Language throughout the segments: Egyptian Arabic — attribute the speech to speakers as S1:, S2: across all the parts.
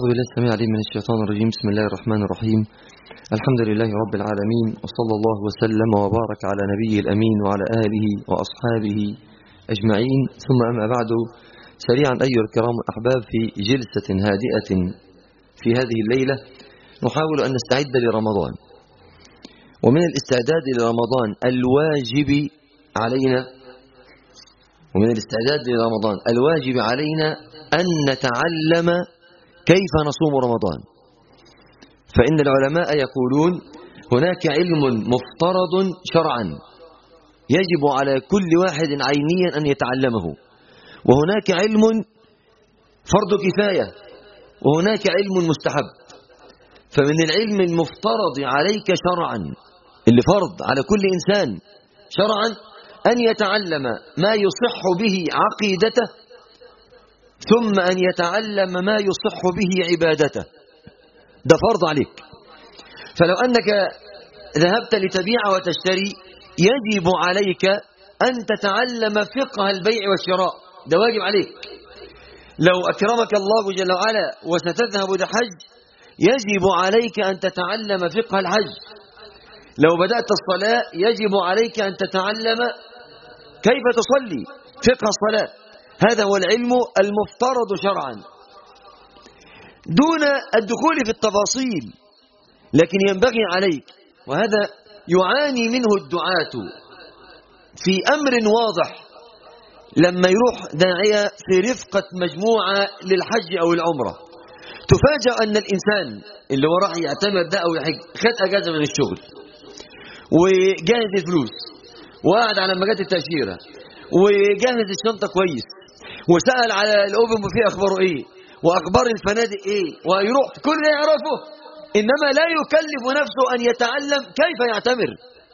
S1: أعوذ بالله السميع العليم من الشيطان الرجيم بسم الله الرحمن الرحيم الحمد لله رب العالمين وصلى الله وسلم وبارك على نبيه الأمين وعلى آله وأصحابه أجمعين ثم أما بعد سريعا أيها الكرام الأحباب في جلسة هادئة في هذه الليلة نحاول أن نستعد لرمضان ومن الاستعداد لرمضان الواجب علينا ومن الاستعداد لرمضان الواجب علينا أن نتعلم كيف نصوم رمضان فإن العلماء يقولون هناك علم مفترض شرعا يجب على كل واحد عينيا أن يتعلمه وهناك علم فرض كفاية وهناك علم مستحب فمن العلم المفترض عليك شرعا اللي فرض على كل إنسان شرعا أن يتعلم ما يصح به عقيدته ثم أن يتعلم ما يصح به عبادته ده فرض عليك فلو أنك ذهبت لتبيع وتشتري يجب عليك أن تتعلم فقه البيع والشراء ده واجب عليك لو أكرمك الله جل وعلا وستذهب لحج يجب عليك أن تتعلم فقه الحج لو بدأت الصلاة يجب عليك أن تتعلم كيف تصلي فقه الصلاة هذا هو العلم المفترض شرعا دون الدخول في التفاصيل لكن ينبغي عليك وهذا يعاني منه الدعاة في أمر واضح لما يروح داعية في رفقة مجموعة للحج أو العمرة تفاجأ أن الإنسان اللي هو راح يعتمر ده أو يحج خد أجازة من الشغل وجاهز الفلوس وقعد على مجات التأشيرة وجهز الشنطة كويس وسأل على الأوبن بوفيه أخباره إيه وأخبار الفنادق إيه ويروح كل ده يعرفه إنما لا يكلف نفسه أن يتعلم كيف يعتمر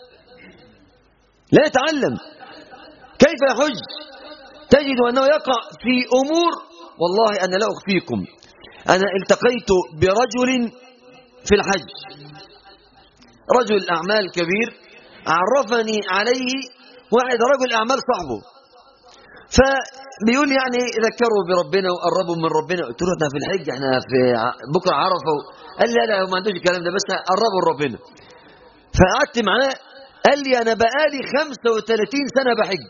S1: لا يتعلم كيف يحج تجد أنه يقع في أمور والله أنا لا أخفيكم أنا التقيت برجل في الحج رجل أعمال كبير عرفني عليه واحد رجل أعمال صاحبه فبيقول يعني ذكروا بربنا وقربوا من ربنا قلت له احنا في الحج احنا في بكره عرفه قال لي لا لا ما عندوش الكلام ده بس قربوا لربنا فقعدت معاه قال لي انا بقالي 35 سنه بحج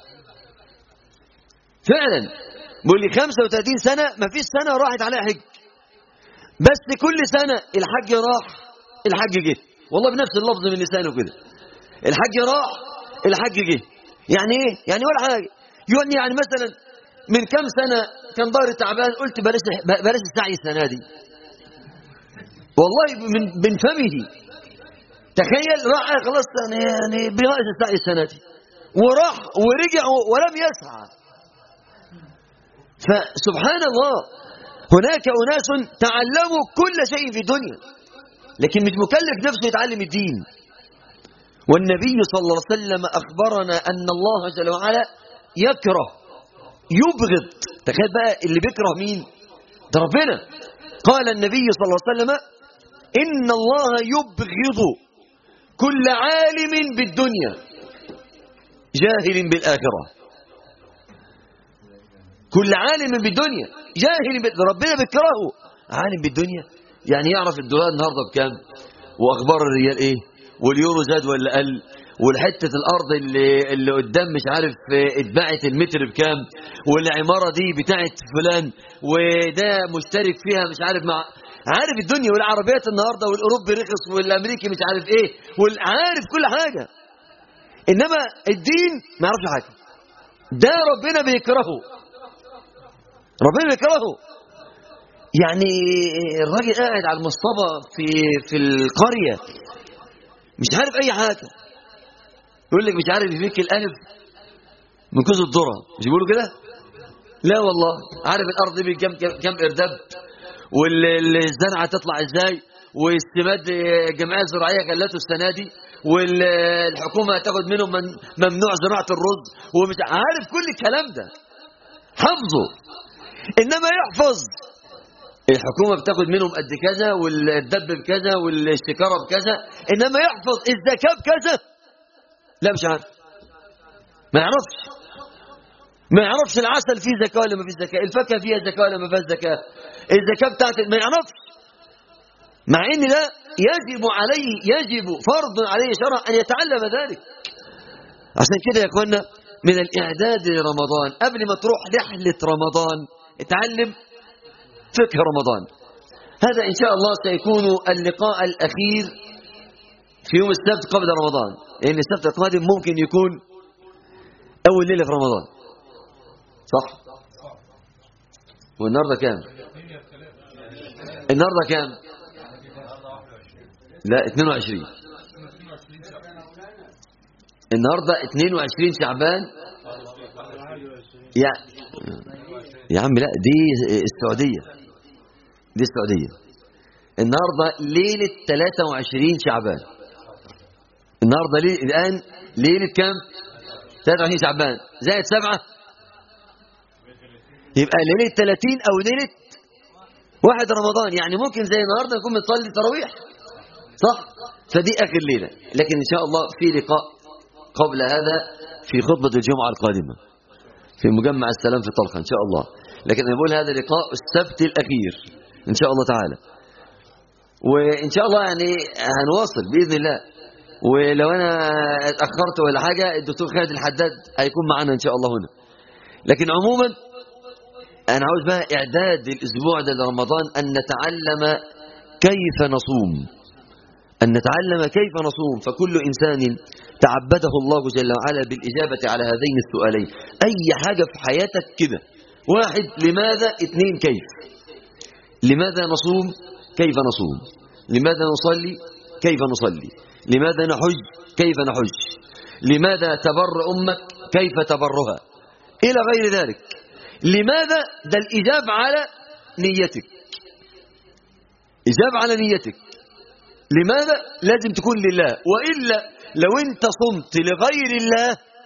S1: فعلا بيقول لي 35 سنه ما فيش سنه راحت عليها حج بس كل سنه الحج راح الحج جه والله بنفس اللفظ من لسانه كده الحج راح الحج جه يعني ايه يعني ولا حاجه يعني يعني مثلا من كم سنه كان ضهري تعبان قلت بلاش بلاش السعي السنه دي والله من من فمه تخيل راح خلاص يعني يعني بناقص السعي السنه دي وراح ورجع ولم يسعى فسبحان الله هناك اناس تعلموا كل شيء في الدنيا لكن مش مكلف نفسه يتعلم الدين والنبي صلى الله عليه وسلم أخبرنا أن الله جل وعلا يكره يبغض تخيل بقى اللي بيكره مين ده ربنا قال النبي صلى الله عليه وسلم إن الله يبغض كل عالم بالدنيا جاهل بالآخرة كل عالم بالدنيا جاهل بالآخرة ربنا بيكرهه عالم بالدنيا يعني يعرف الدولار النهارده بكام واخبار الريال ايه واليورو زاد ولا قل والحته الارض اللي اللي قدام مش عارف اتباعت المتر بكام والعماره دي بتاعت فلان وده مشترك فيها مش عارف مع عارف الدنيا والعربيات النهارده والاوروبي رخص والامريكي مش عارف ايه والعارف كل حاجه انما الدين ما يعرفش حاجه ده ربنا بيكرهه ربنا بيكرهه يعني الراجل قاعد على المصطبة في في القرية مش عارف أي حاجة يقول لك مش عارف يفك الألف من كوز الذرة مش بيقولوا كده؟ لا والله عارف الأرض دي كم كم إرداب والزرعة تطلع إزاي والسماد الجمعية الزراعية غلته السنة دي والحكومة تاخد منهم من ممنوع زراعة الرز ومش عارف كل الكلام ده حفظه إنما يحفظ الحكومة بتاخد منهم قد كذا والدب بكذا والاشتكارة بكذا إنما يحفظ الزكاة بكذا لا مش عارف ما يعرفش
S2: ما يعرفش العسل فيه زكاة ولا ما فيه زكاة الفاكهة فيها زكاة ولا ما فيهاش زكاة الزكاة بتاعت ما يعرفش مع ان ده يجب عليه يجب فرض عليه شرع ان يتعلم ذلك عشان كده يا اخوانا من الاعداد لرمضان قبل ما تروح رحلة رمضان اتعلم فقه رمضان هذا ان شاء الله سيكون اللقاء الاخير في يوم السبت قبل رمضان لان السبت القادم ممكن يكون اول ليله في رمضان صح والنهارده كام النهارده كام لا 22 النهارده 22 شعبان يا يا عم لا دي السعوديه دي السعوديه النهارده ليله 23 شعبان النهارده ليه الان ليله كام 23 شعبان زائد سبعة يبقى ليله 30 او ليله واحد رمضان يعني ممكن زي النهارده نكون بنصلي تراويح صح فدي اخر ليله لكن ان شاء الله في لقاء قبل هذا في خطبه الجمعه القادمه في مجمع السلام في طلخه ان شاء الله لكن انا بقول هذا لقاء السبت الاخير ان شاء الله تعالى وان شاء الله يعني هنواصل باذن الله ولو انا اتاخرت ولا حاجه الدكتور خالد الحداد هيكون معنا ان شاء الله هنا لكن عموما انا عاوز بقى اعداد الاسبوع ده لرمضان ان نتعلم كيف نصوم أن نتعلم كيف نصوم فكل إنسان تعبده الله جل وعلا بالإجابة على هذين السؤالين أي حاجة في حياتك كده واحد لماذا اثنين كيف لماذا نصوم كيف نصوم لماذا نصلي كيف نصلي لماذا نحج كيف نحج لماذا تبر أمك كيف تبرها إلى غير ذلك لماذا ده الإجابة على نيتك إجابة على نيتك لماذا لازم تكون لله وإلا لو انت صمت لغير الله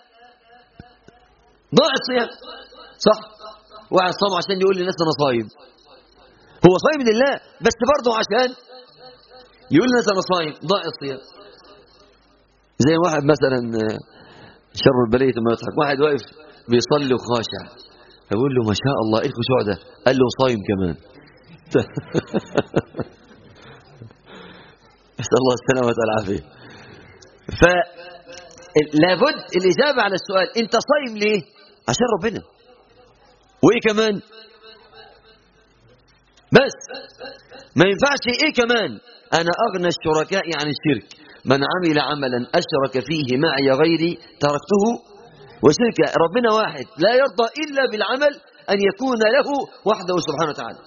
S2: ضاع الصيام صح واحد صام عشان يقول للناس انا صايم هو صايم لله بس برضه عشان يقول للناس انا صايم ضاع الصيام زي واحد مثلا شر البلية ما يضحك واحد واقف بيصلي وخاشع فبيقول له ما شاء الله ايه الخشوع ده قال له صايم كمان نسأل الله السلامة والعافية فلابد الإجابة على السؤال أنت صايم ليه عشان ربنا وإيه كمان بس ما ينفعش إيه كمان أنا أغنى الشركاء عن الشرك من عمل عملا أشرك فيه معي غيري تركته وشركة ربنا واحد لا يرضى إلا بالعمل أن يكون له وحده سبحانه وتعالى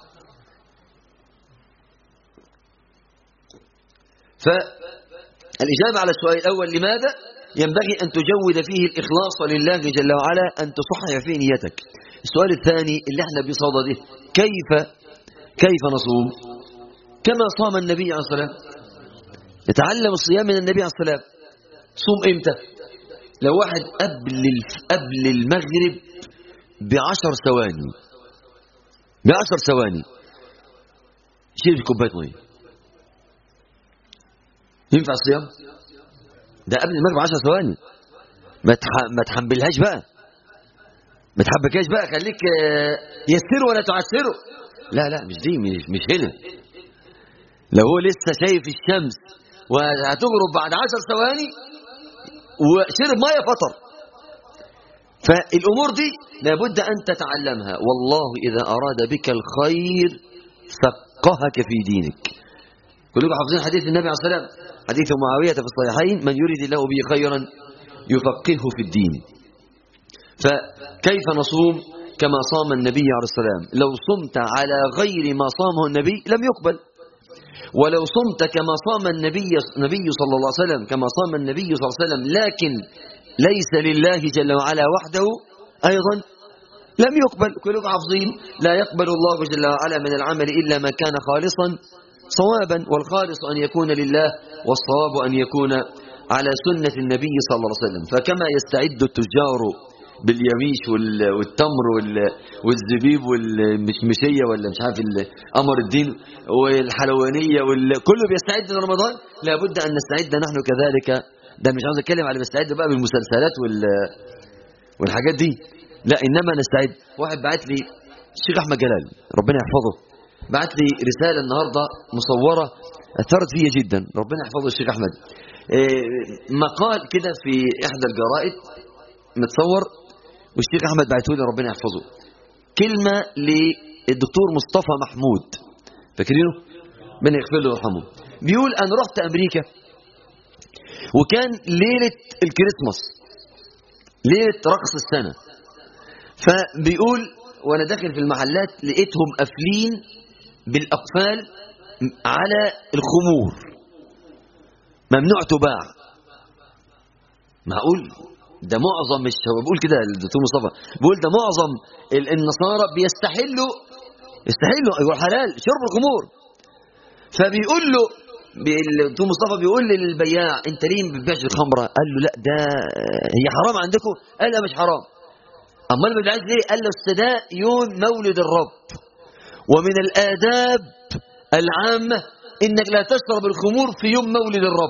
S2: فالإجابة على السؤال الأول لماذا ينبغي أن تجود فيه الإخلاص لله جل وعلا أن تصحح فيه نيتك السؤال الثاني اللي احنا بصدده كيف كيف نصوم كما صام النبي عليه الصلاة والسلام يتعلم الصيام من النبي عليه الصلاة والسلام صوم امتى لو واحد قبل قبل المغرب بعشر ثواني بعشر ثواني شيل كوبايه ميه ينفع الصيام ده قبل المغرب 10 ثواني ما تح... ما تحملهاش بقى ما تحبكهاش بقى خليك يسره ولا تعسره لا لا مش دي مش, مش هنا لو هو لسه شايف الشمس وهتغرب بعد 10 ثواني وشرب ميه فطر فالامور دي لابد ان تتعلمها والله اذا اراد بك الخير فقهك في دينك كلكم حافظين حديث النبي عليه الصلاه والسلام حديث معاوية في الصحيحين من يريد الله به خيرا يفقهه في الدين فكيف نصوم كما صام النبي عليه السلام لو صمت على غير ما صامه النبي لم يقبل ولو صمت كما صام النبي النبي صلى الله عليه وسلم كما صام النبي صلى الله عليه وسلم لكن ليس لله جل وعلا وحده أيضا لم يقبل كلكم حافظين لا يقبل الله جل وعلا من العمل إلا ما كان خالصا صوابا والخالص أن يكون لله والصواب أن يكون على سنة النبي صلى الله عليه وسلم فكما يستعد التجار باليميش والتمر والزبيب والمشمشية ولا مش عارف قمر الدين والحلوانية كله بيستعد لرمضان لابد أن نستعد نحن كذلك ده مش عاوز اتكلم على بيستعد بقى بالمسلسلات والحاجات دي لا إنما نستعد واحد بعت لي الشيخ أحمد جلال ربنا يحفظه بعت لي رسالة النهاردة مصورة أثرت فيا جدا ربنا يحفظه الشيخ أحمد إيه، مقال كده في إحدى الجرائد متصور والشيخ أحمد بعته لي ربنا يحفظه كلمة للدكتور مصطفى محمود فاكرينه؟ من يغفر له ويرحمه بيقول أنا رحت أمريكا وكان ليلة الكريسماس ليلة رقص السنة فبيقول وأنا داخل في المحلات لقيتهم قافلين بالأقفال على الخمور ممنوع تباع معقول ده معظم مش هو بيقول كده الدكتور مصطفى بيقول ده معظم ال- النصارى بيستحلوا يستحلوا ايوه حلال شرب الخمور فبيقول له بي- الدكتور مصطفى بيقول للبياع انت ليه ما بتبيعش الخمره قال له لا ده هي حرام عندكم قال لا مش حرام امال ما بتبيعش ليه قال له أصل ده يوم مولد الرب ومن الآداب العامة إنك لا تشرب الخمور في يوم مولد الرب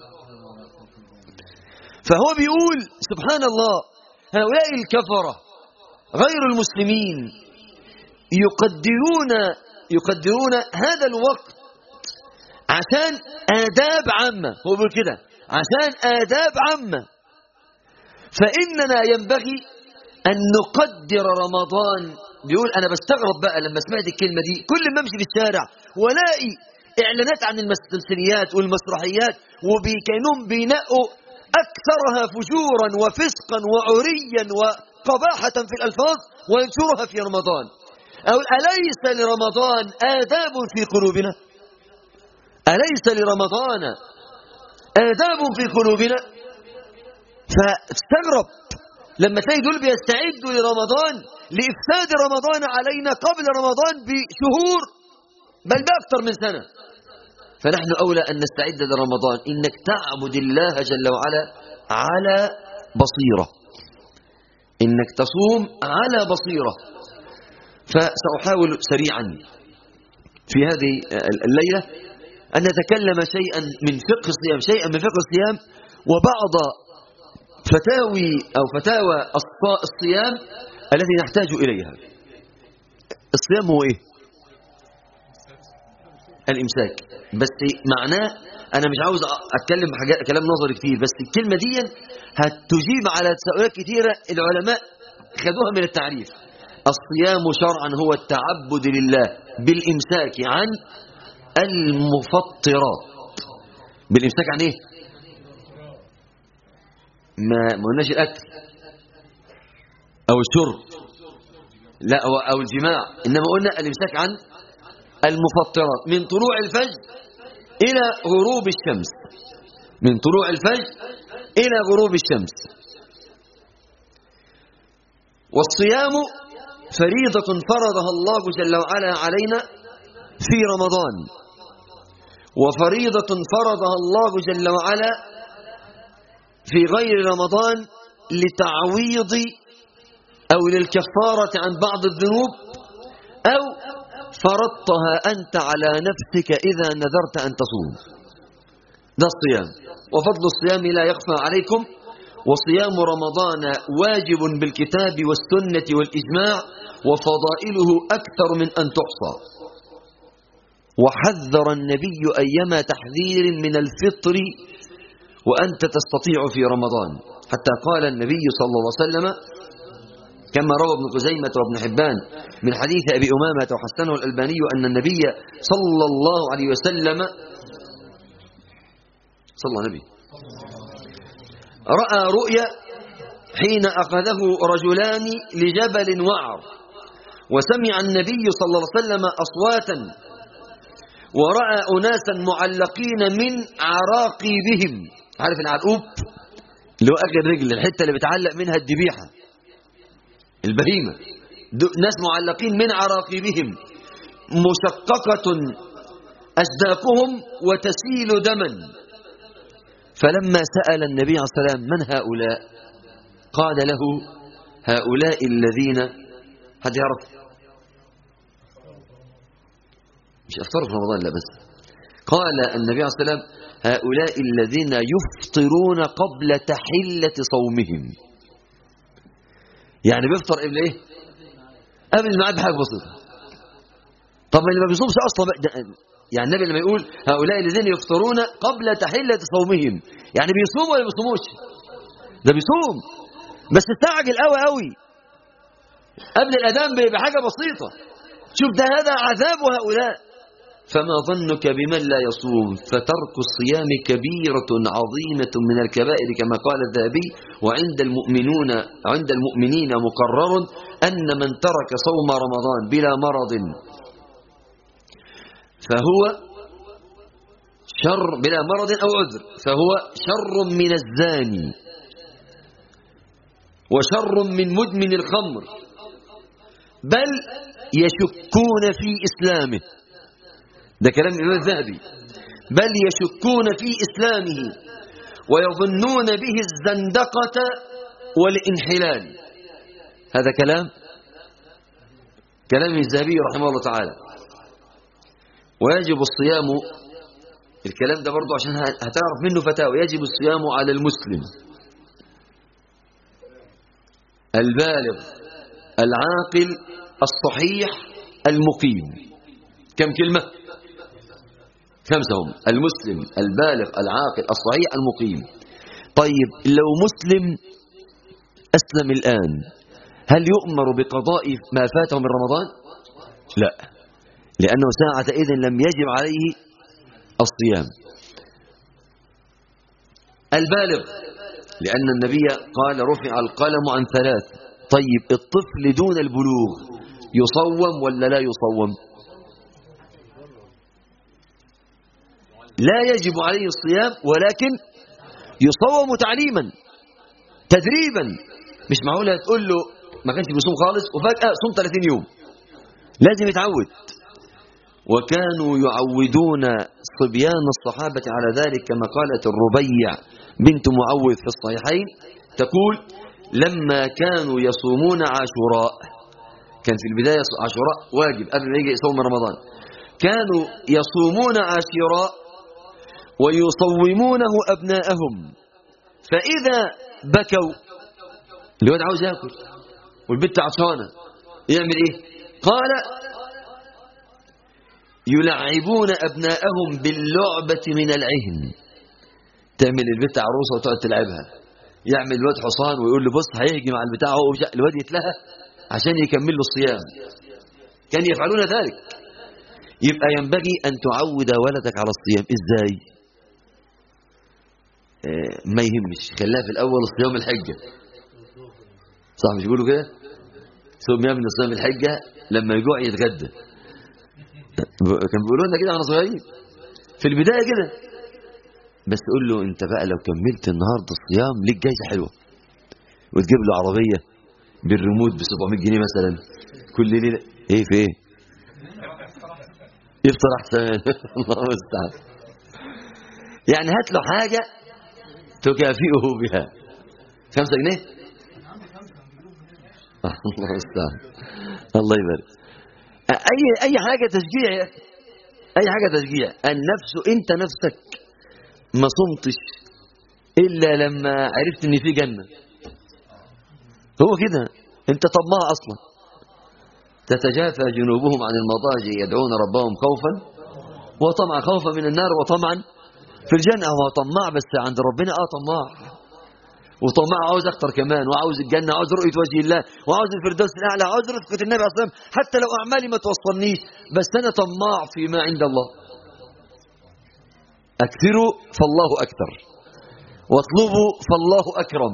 S2: فهو بيقول سبحان الله هؤلاء الكفرة غير المسلمين يقدرون يقدرون هذا الوقت عشان آداب عامة هو بيقول كده عشان آداب عامة فإننا ينبغي أن نقدر رمضان بيقول أنا بستغرب بقى لما سمعت الكلمة دي كل ما أمشي في الشارع ولاقي إعلانات عن المسلسليات والمسرحيات وكانهم بينقوا أكثرها فجورا وفسقا وعريا وقباحة في الألفاظ وينشرها في رمضان أو أليس لرمضان آداب في قلوبنا أليس لرمضان آداب في قلوبنا فاستغرب لما تلاقي دول بيستعدوا لرمضان لإفساد رمضان علينا قبل رمضان بشهور بل بأكثر من سنة فنحن أولى أن نستعد لرمضان إنك تعبد الله جل وعلا على بصيرة إنك تصوم على بصيرة فسأحاول سريعا في هذه الليلة أن نتكلم شيئا من فقه الصيام شيئا من فقه الصيام وبعض فتاوي أو فتاوى الص- الصيام التي نحتاج إليها الصيام هو إيه الإمساك بس معناه أنا مش عاوز أتكلم حاجات كلام نظري كتير بس الكلمة دي هتجيب على تساؤلات كتيرة العلماء خدوها من التعريف الصيام شرعا هو التعبد لله بالإمساك عن المفطرات بالإمساك عن إيه ما ما قلناش الأكل أو الشرب لا أو, أو الجماع إنما قلنا الإمساك عن المفطرات من طلوع الفجر إلى غروب الشمس من طلوع الفجر إلى غروب الشمس والصيام فريضة فرضها الله جل وعلا علينا في رمضان وفريضة فرضها الله جل وعلا في غير رمضان لتعويض أو للكفارة عن بعض الذنوب أو فرضتها أنت على نفسك إذا نذرت أن تصوم ده الصيام وفضل الصيام لا يخفى عليكم وصيام رمضان واجب بالكتاب والسنة والإجماع وفضائله أكثر من أن تحصى وحذر النبي أيما تحذير من الفطر وأنت تستطيع في رمضان حتى قال النبي صلى الله عليه وسلم كما روى ابن خزيمة وابن حبان من حديث أبي أمامة وحسنه الألباني أن النبي صلى الله عليه وسلم صلى الله عليه وسلم رأى رؤيا حين أخذه رجلان لجبل وعر وسمع النبي صلى الله عليه وسلم أصواتا ورأى أناسا معلقين من عراقيبهم عارف العرقوب اللي هو آخر رجل الحتة اللي بتعلق منها الذبيحة البهيمة ناس معلقين من عراقيبهم مشققة أسداقهم وتسيل دما فلما سأل النبي عليه الصلاة والسلام من هؤلاء قال له هؤلاء الذين حد يعرف مش أفطروا في رمضان لا بس قال النبي عليه الصلاة والسلام هؤلاء الذين يفطرون قبل تحلة صومهم يعني بيفطر قبل ايه قبل الميعاد بحاجه بسيطه طب اللي ما بيصومش اصلا بقى ده يعني النبي لما يقول هؤلاء الذين يفطرون قبل تحله صومهم يعني بيصوموا ولا ما بيصوموش ده بيصوم بس استعجل قوي قوي قبل الاذان بحاجه بسيطه شوف ده هذا عذاب هؤلاء فما ظنك بمن لا يصوم فترك الصيام كبيرة عظيمة من الكبائر كما قال الذهبي وعند المؤمنون عند المؤمنين مقرر أن من ترك صوم رمضان بلا مرض فهو شر بلا مرض أو عذر فهو شر من الزاني وشر من مدمن الخمر بل يشكون في إسلامه ده كلام الإمام الذهبي بل يشكون في إسلامه ويظنون به الزندقة والانحلال هذا كلام كلام الذهبي رحمه الله تعالى ويجب الصيام الكلام ده برضو عشان هتعرف منه فتاوى يجب الصيام على المسلم البالغ العاقل الصحيح المقيم كم كلمة خمسة هم المسلم البالغ العاقل الصحيح المقيم طيب لو مسلم أسلم الآن هل يؤمر بقضاء ما فاته من رمضان لا لأنه ساعة إذن لم يجب عليه الصيام البالغ لأن النبي قال رفع القلم عن ثلاث طيب الطفل دون البلوغ يصوم ولا لا يصوم لا يجب عليه الصيام ولكن يصوم تعليما تدريبا مش معقوله تقول له ما كانش بيصوم خالص وفجأة صوم 30 يوم لازم يتعود وكانوا يعودون صبيان الصحابة على ذلك كما قالت الربيع بنت معوذ في الصحيحين تقول لما كانوا يصومون عاشوراء كان في البداية عاشوراء واجب قبل ما يجي صوم رمضان كانوا يصومون عاشوراء ويصومونه أبناءهم فإذا بكوا الواد عاوز ياكل والبنت عطشانة يعمل ايه قال يلعبون أبناءهم باللعبة من العهن تعمل البنت عروسة وتقعد تلعبها يعمل الواد حصان ويقول له بص هيهجم على البتاع هو الواد يتلهى عشان يكمل له الصيام كان يفعلون ذلك يبقى ينبغي أن تعود ولدك على الصيام إزاي آه ما يهمش خليها في الأول صيام الحجة صح مش بيقولوا كده صوم يا ابن صيام الحجة لما يجوع يتغدى كان بيقولوا لنا كده واحنا صغيرين في البداية كده بس قول له انت بقى لو كملت النهارده الصيام ليك جايزة حلوة وتجيب له عربية بالريموت ب 700 جنيه مثلا كل ليلة ايه في ايه يفطر احسن الله المستعان يعني هات له حاجة تكافئه بها خمسة جنيه الله المستعان الله يبارك اي اي حاجه تشجيع يا اخي اي حاجه تشجيع النفس انت نفسك ما صمتش الا لما عرفت ان في جنه هو كده انت طماع اصلا تتجافى جنوبهم عن المضاجع يدعون ربهم خوفا وطمعا خوفا من النار وطمعا في الجنه هو طماع بس عند ربنا اه طماع وطماع عاوز اكتر كمان وعاوز الجنه عاوز رؤيه وجه الله وعاوز الفردوس الاعلى عاوز رفقه النبي عليه الصلاه والسلام حتى لو اعمالي ما توصلنيش بس انا طماع فيما عند الله اكثروا فالله اكثر واطلبوا فالله اكرم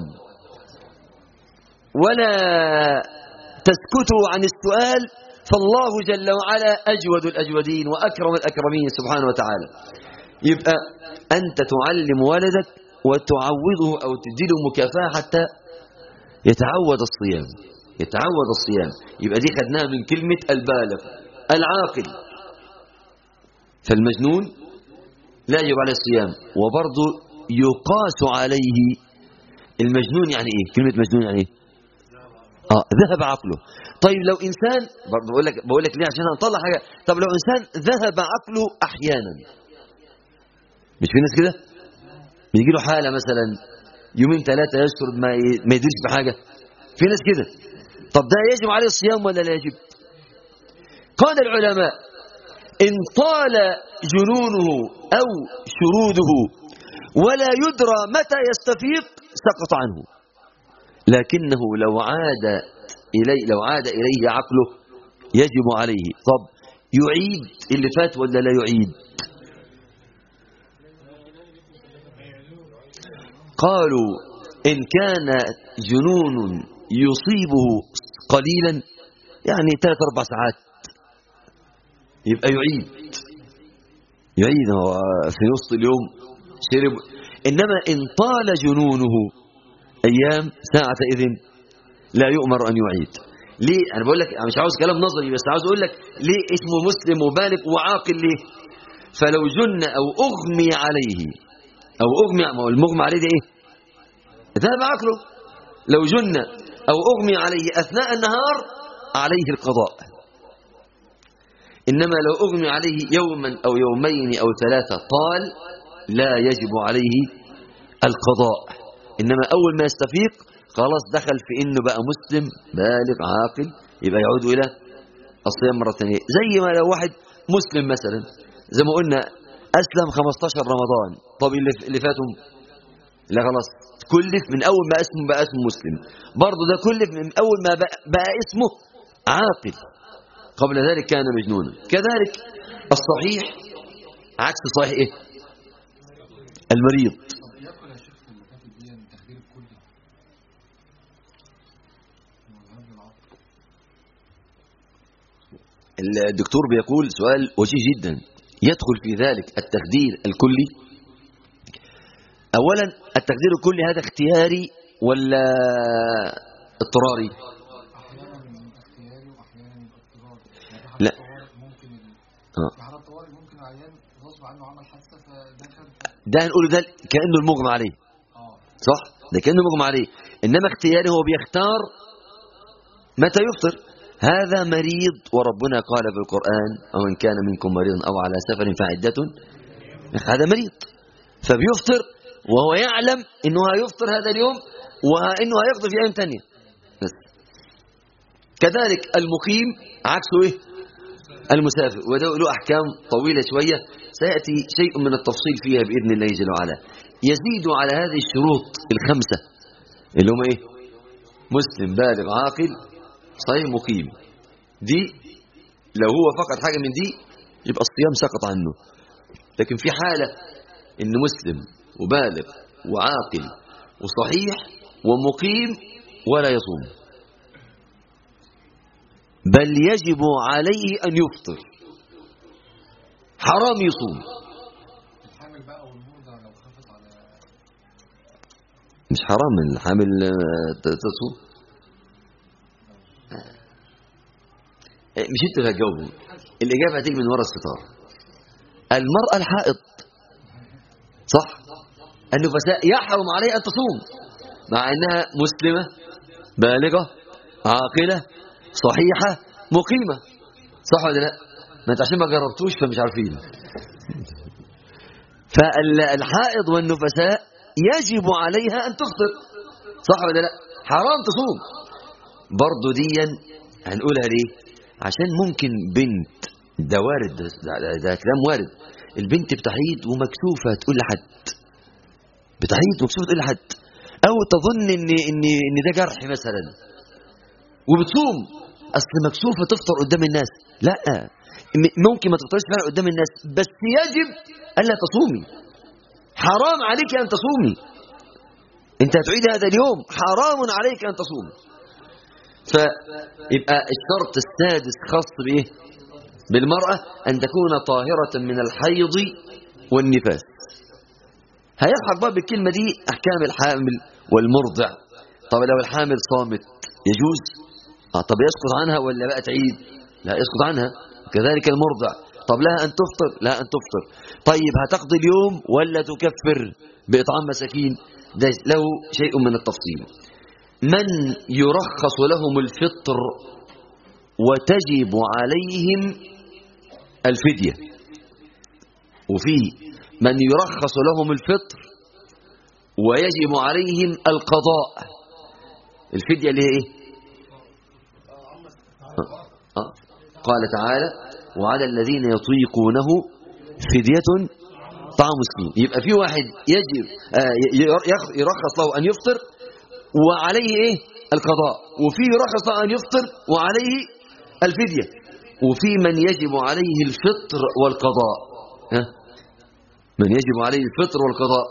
S2: ولا تسكتوا عن السؤال فالله جل وعلا اجود الاجودين واكرم الاكرمين سبحانه وتعالى يبقى انت تعلم ولدك وتعوضه أو تديله مكافأة حتى يتعود الصيام يتعود الصيام يبقى دي خدناها من كلمة البالغ العاقل فالمجنون لا يجب عليه الصيام وبرضه يقاس عليه المجنون يعني ايه كلمة مجنون يعني ايه اه ذهب عقله طيب لو انسان بقول لك بقول لك ليه عشان هنطلع حاجه طب لو انسان ذهب عقله احيانا مش في ناس كده بيجي له حاله مثلا يومين ثلاثه يشرب ما ما يدريش بحاجه في ناس كده طب ده يجب عليه الصيام ولا لا يجب قال العلماء إن طال جنونه أو شروده ولا يدرى متى يستفيق سقط عنه لكنه لو عاد إليه لو عاد إليه عقله يجب عليه طب يعيد اللي فات ولا لا يعيد قالوا إن كان جنون يصيبه قليلا يعني ثلاث أربع ساعات يبقى يعيد يعيد هو في وسط اليوم شرب إنما إن طال جنونه أيام ساعة إذن لا يؤمر أن يعيد ليه أنا بقول لك أنا مش عاوز كلام نظري بس عاوز أقول لك ليه اسمه مسلم وبالغ وعاقل ليه فلو جن أو أغمي عليه أو أغمي ما هو المغمى عليه ده إيه ذهب عقله لو جن أو أغمي عليه أثناء النهار عليه القضاء إنما لو أغمي عليه يوما أو يومين أو ثلاثة طال لا يجب عليه القضاء إنما أول ما يستفيق خلاص دخل في إنه بقى مسلم بالغ عاقل يبقى يعود إلى الصيام مرة ثانية زي ما لو واحد مسلم مثلا زي ما قلنا أسلم 15 رمضان طب اللي اللي فاتهم لا خلاص كلف من أول ما اسمه بقى اسمه مسلم برضه ده كلف من أول ما بقى, بقى اسمه عاقل قبل ذلك كان مجنونا كذلك الصحيح عكس الصحيح إيه المريض
S3: ياكل يا شيخ في اللي فاتت دي التخدير الكلي وذهاب للعقل
S2: الدكتور بيقول سؤال وجيه جدا يدخل في ذلك التخدير الكلي أولا التخدير الكلي هذا اختياري ولا اضطراري
S3: احيانا اختياري واحيانا اضطراري يعني في
S2: لا.
S3: حالات طوارئ ممكن ال-
S2: آه.
S3: في حالات طوارئ ممكن عيان غصب عنه عمل حادثه فدخل
S2: ده هنقوله ده كأنه المغمى عليه
S3: اه
S2: صح ده كأنه مغمى عليه إنما اختياري هو بيختار متى يفطر هذا مريض وربنا قال في القرآن ومن كان منكم مريضا أو على سفر فعدة هذا مريض فبيفطر وهو يعلم انه هيفطر هذا اليوم وانه هيفطر في ايام تانية بس كذلك المقيم عكسه ايه المسافر وده له احكام طويله شويه سياتي شيء من التفصيل فيها باذن الله جل وعلا يزيد على هذه الشروط الخمسه اللي هم ايه مسلم بالغ عاقل صحيح مقيم دي لو هو فقد حاجه من دي يبقى الصيام سقط عنه لكن في حاله ان مسلم وبالغ وعاقل وصحيح ومقيم ولا يصوم بل يجب عليه أن يفطر حرام يصوم
S3: الحامل بقى والمرضى لو خافت على
S2: مش حرام الحامل آه، ت- تصوم آه، مش انت اللي هتجاوبه الإجابة هتيجي من ورا الستار المرأة الحائض صح النفساء يحرم عليها أن تصوم مع أنها مسلمة بالغة عاقلة صحيحة مقيمة صح ولا لا ما انت عشان ما جربتوش فمش عارفين فالحائض والنفساء يجب عليها أن تفطر صح ولا لا حرام تصوم برضو ديا هنقولها ليه عشان ممكن بنت ده وارد ده, ده, ده كلام وارد البنت بتحيض ومكسوفة تقول لحد بتحيض ومكسوفة تقول لحد أو تظن إن إن إن ده جرح مثلا وبتصوم أصل مكسوفة تفطر قدام الناس لا م- ممكن ما تفطرش فعلا قدام الناس بس يجب ألا تصومي حرام عليك أن تصومي أنت هتعيد هذا اليوم حرام عليك أن تصومي فيبقى الشرط السادس خاص بإيه بالمرأة أن تكون طاهرة من الحيض والنفاس هيلحق بقى بالكلمة دي أحكام الحامل والمرضع طب لو الحامل صامت يجوز آه طب يسقط عنها ولا بقى تعيد لا يسقط عنها كذلك المرضع طب لها أن تفطر لا أن تفطر طيب هتقضي اليوم ولا تكفر بإطعام مساكين ده له شيء من التفصيل من يرخص لهم الفطر وتجب عليهم الفدية وفي من يرخص لهم الفطر ويجب عليهم القضاء الفدية اللي هي ايه قال تعالى وعلى الذين يطيقونه فدية طعام مسكين يبقى في واحد يجب آه، ي- يخ- يرخص له أن يفطر وعليه إيه القضاء وفي يرخص له أن يفطر وعليه الفدية وفي من يجب عليه الفطر والقضاء ها؟ من يجب عليه الفطر والقضاء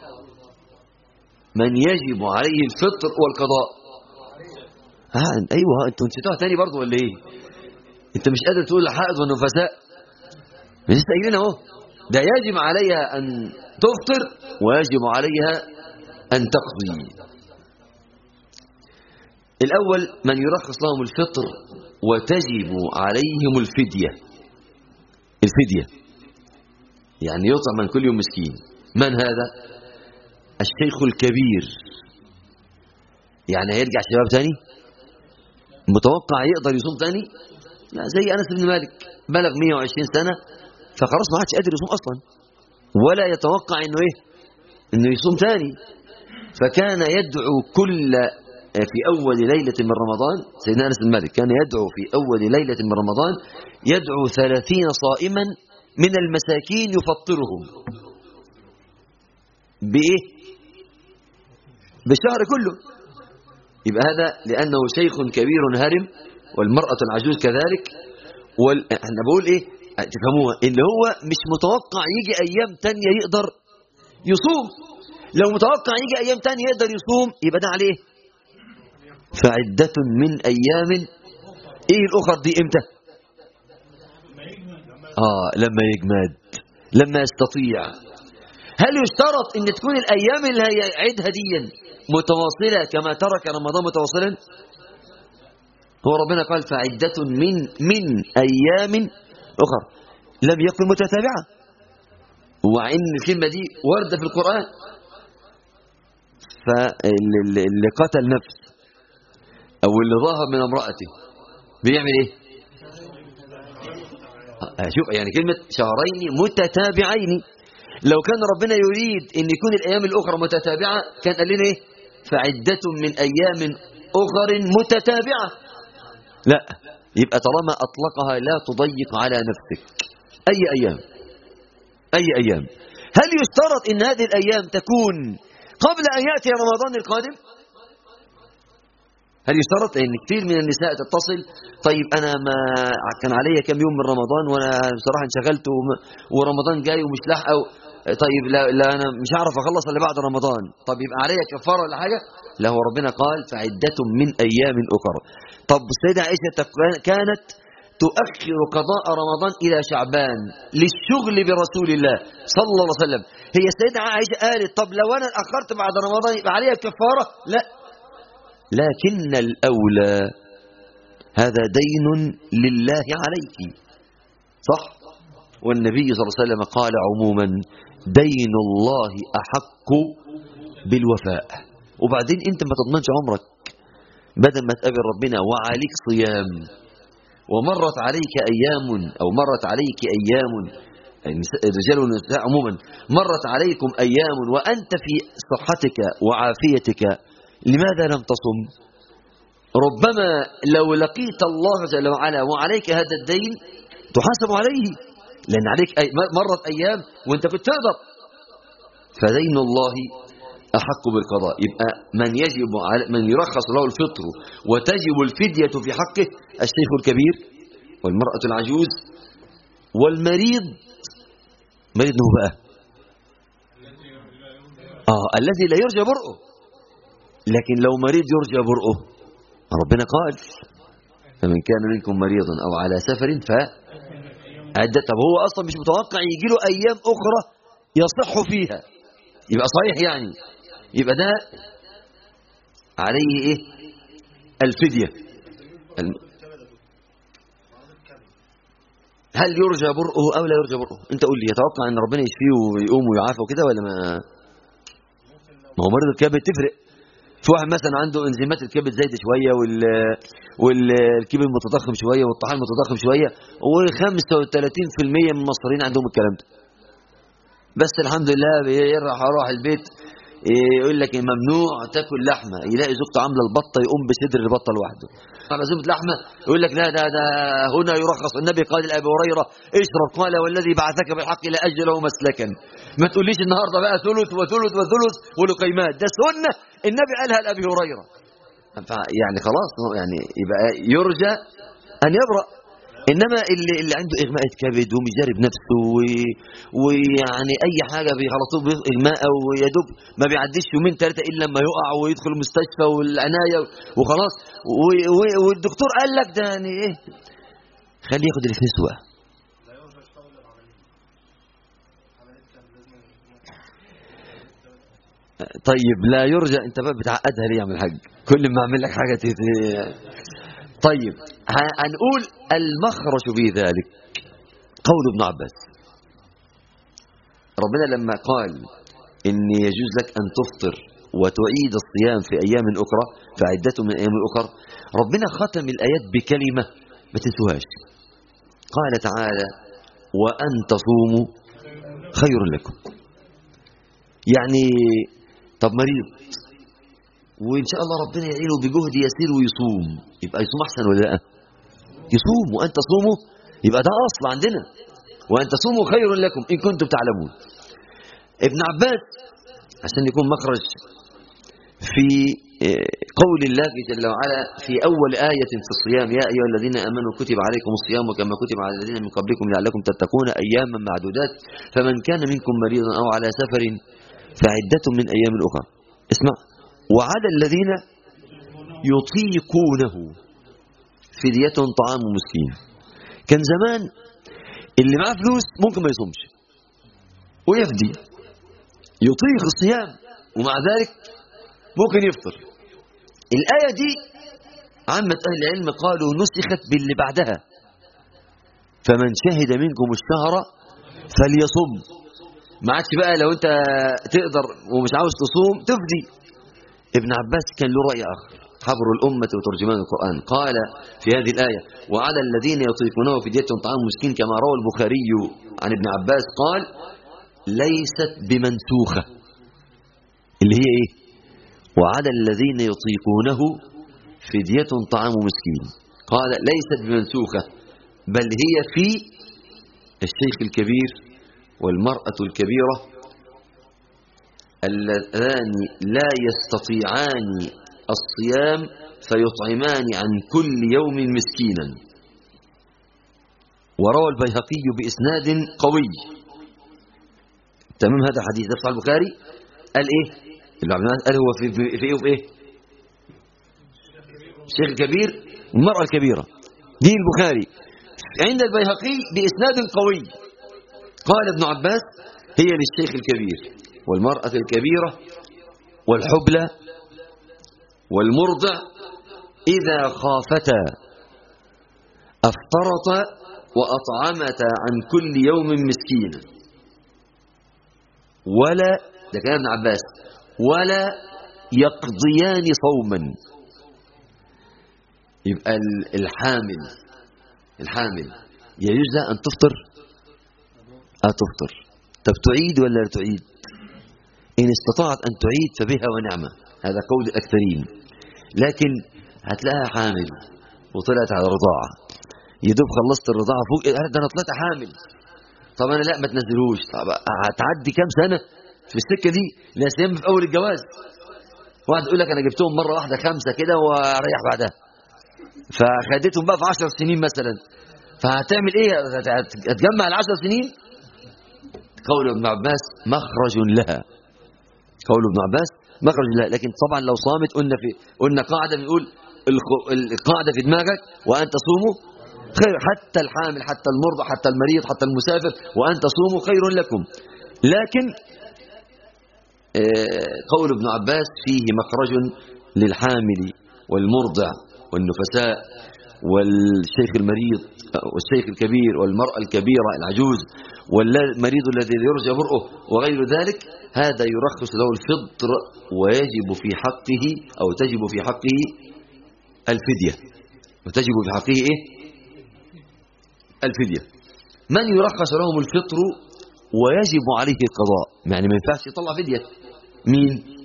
S2: من يجب عليه الفطر والقضاء ها ايوه انتوا نسيتوها تاني برضه ولا ايه انت مش قادر تقول الحائض والنفساء لسه قايلين اهو ده يجب عليها ان تفطر ويجب عليها ان تقضي الاول من يرخص لهم الفطر وتجب عليهم الفديه الفديه يعني يطعم من كل يوم مسكين من هذا الشيخ الكبير يعني هيرجع شباب تاني متوقع يقدر يصوم تاني لا زي انس بن مالك بلغ 120 سنه فخلاص ما عادش قادر يصوم اصلا ولا يتوقع انه ايه انه يصوم تاني فكان يدعو كل في اول ليله من رمضان سيدنا انس بن مالك كان يدعو في اول ليله من رمضان يدعو ثلاثين صائما من المساكين يفطرهم بايه بالشهر كله يبقى هذا لأنه شيخ كبير هرم والمرأة العجوز كذلك وال... احنا بقول ايه تفهموها اللي هو مش متوقع يجي ايام تانية يقدر يصوم لو متوقع يجي ايام تانية يقدر يصوم يبقى ده عليه فعدة من ايام ايه الاخر دي امتى اه لما يجمد لما يستطيع هل يشترط ان تكون الايام اللي هيعيدها دي متواصله كما ترك رمضان متواصلا هو ربنا قال فعده من من ايام اخر لم يكن متتابعه وان الكلمه دي وارده في القران فاللي قتل نفس او اللي ظاهر من امراته بيعمل ايه آه، شوف يعني كلمه شهرين متتابعين لو كان ربنا يريد ان يكون الايام الاخرى متتابعه كان قال لنا ايه فعده من ايام اخر متتابعه لا يبقى طالما اطلقها لا تضيق على نفسك اي ايام اي ايام هل يشترط ان هذه الايام تكون قبل ان ياتي رمضان القادم هل يشترط ان كثير من النساء تتصل طيب انا ما كان عليا كم يوم من رمضان وانا بصراحه انشغلت وم- ورمضان جاي ومش لاحقه و- طيب لا, لا انا مش هعرف اخلص الا بعد رمضان طب يبقى عليا كفاره ولا حاجه لا هو ربنا قال فعده من ايام اخرى طب السيده عائشه تك- كانت تؤخر قضاء رمضان الى شعبان للشغل برسول الله صلى الله عليه وسلم هي السيده عائشه قالت طب لو انا اخرت بعد رمضان يبقى عليا كفاره لا لكن الأولى هذا دين لله عليك صح والنبي صلى الله عليه وسلم قال عموما دين الله أحق بالوفاء وبعدين انت ما تضمنش عمرك بدل ما تقابل ربنا وعليك صيام ومرت عليك أيام أو مرت عليك أيام النساء- الرجال والنساء عموما مرت عليكم أيام وأنت في صحتك وعافيتك لماذا لم تصم ربما لو لقيت الله جل وعلا وعليك هذا الدين تحاسب عليه لأن عليك أي مرت أيام وأنت كنت تقدر فدين الله أحق بالقضاء يبقى من يجب على من يرخص له الفطر وتجب الفدية في حقه الشيخ الكبير والمرأة العجوز والمريض مريض هو بقى آه الذي لا يرجى برؤه لكن لو مريض يرجى برؤه ربنا قال فمن كان منكم مريضا أو على سفر ف عدة طب هو أصلا مش متوقع يجي له أيام أخرى يصح فيها يبقى صحيح يعني يبقى ده عليه إيه الفدية الم- هل يرجى برؤه أو لا يرجى برؤه أنت قول لي يتوقع أن ربنا يشفيه ويقوم ويعافى وكده ولا ما ما هو مريض الكبد تفرق في واحد مثلا عنده انزيمات الكبد زايده شويه وال والكبد متضخم شويه والطحال متضخم شويه و35% من المصريين عندهم الكلام ده بس الحمد لله بيروح اروح البيت إيه يقول لك ممنوع تاكل لحمه يلاقي زوجته عامله البطه يقوم بصدر البطه لوحده على عزومه لحمه يقول لك لا ده ده هنا يرخص النبي قال لابي هريره اشرب قال والذي بعثك بالحق لا اجل له مسلكا ما تقوليش النهارده بقى ثلث وثلث وثلث ولقيمات ده سنه النبي قالها لابي هريره يعني خلاص يعني يبقى يرجى ان يبرأ انما اللي اللي عنده اغماء كبد ومش جارب نفسه و- ويعني اي حاجه بيغلطوه باغماء او يا دوب ما بيعديش يومين ثلاثه الا لما يقع ويدخل المستشفى والعنايه وخلاص و- و- والدكتور قال لك ده يعني ايه خليه ياخد اللي في نسوه طيب لا يرجى انت بقى بتعقدها ليه يا عم الحاج كل ما اعمل لك حاجه تت... طيب ه- هنقول المخرج في ذلك قول ابن عباس ربنا لما قال ان يجوز لك ان تفطر وتعيد الصيام في ايام اخرى فعدته من ايام اخرى ربنا ختم الايات بكلمه ما تنسوهاش قال تعالى وان تصوموا خير لكم يعني طب مريض وان شاء الله ربنا يعينه بجهد يسير ويصوم يبقى يصوم احسن ولا لا يصوم وان تصوموا يبقى ده اصل عندنا وان تصوموا خير لكم ان كنتم تعلمون ابن عباس عشان يكون مخرج في آه، قول الله جل وعلا في اول ايه في الصيام يا ايها الذين امنوا كتب عليكم الصيام كما كتب على الذين من قبلكم لعلكم تتقون اياما معدودات فمن كان منكم مريضا او على سفر فعده من ايام اخرى اسمع وعلى الذين يطيقونه فدية طعام مسكين كان زمان اللي معاه فلوس ممكن ما يصومش ويفدي يطيق الصيام ومع ذلك ممكن يفطر الآية دي عامة أهل العلم قالوا نسخت باللي بعدها فمن شهد منكم الشهر فليصم ما عادش بقى لو انت تقدر ومش عاوز تصوم تفدي ابن عباس كان له رأي آخر حبر الأمة وترجمان القرآن قال في هذه الآية وعلى الذين يطيقونه فدية طعام مسكين كما روى البخاري عن ابن عباس قال ليست بمنسوخة اللي هي ايه وعلى الذين يطيقونه فدية طعام مسكين قال ليست بمنسوخة بل هي في الشيخ الكبير والمرأة الكبيرة اللذان لا يستطيعان الصيام فيطعمان عن كل يوم مسكينا وروى البيهقي بإسناد قوي تمام هذا حديث ده في صحيح البخاري قال ايه ابن عبد الناس قال هو في في في ايه وفي ايه الشيخ الكبير والمرأة الكبيرة دي البخاري عند البيهقي بإسناد قوي قال ابن عباس هي للشيخ الكبير والمرأة الكبيرة والحبلى والمرضع إذا خافتا أفطرتا وأطعمتا عن كل يوم مسكينا ولا ده كلام ابن عباس ولا يقضيان صوما يبقى ال- الحامل الحامل يجوز لها أن تفطر أه تفطر طب تعيد ولا لا تعيد إن استطاعت أن تعيد فبها ونعمة هذا قول الأكثرين لكن هتلاقيها حامل وطلعت على رضاعة يدوب خلصت الرضاعة فوق إيه ده أنا طلعت حامل طب أنا لا ما تنزلوش طب هتعدي كام سنة في السكة دي لا سيما في أول الجواز واحد يقول لك أنا جبتهم مرة واحدة خمسة كده وأريح بعدها فخدتهم بقى في عشر سنين مثلا فهتعمل ايه هت- هت- هتجمع العشر سنين قول ابن عباس مخرج لها قول ابن عباس مخرج لها لكن طبعا لو صامت قلنا في قلنا قاعده بنقول الخ- القاعده في دماغك وان تصوموا خير حتى الحامل حتى المرضع حتى المريض حتى المسافر وان تصوموا خير لكم لكن آه، قول ابن عباس فيه مخرج للحامل والمرضع والنفساء والشيخ المريض والشيخ الكبير والمرأة الكبيرة العجوز والمريض الذي يرجى برؤه وغير ذلك هذا يرخص له الفطر ويجب في حقه أو تجب في حقه الفدية وتجب في حقه إيه؟ الفدية من يرخص لهم الفطر ويجب عليه القضاء يعني ما ينفعش يطلع فدية مين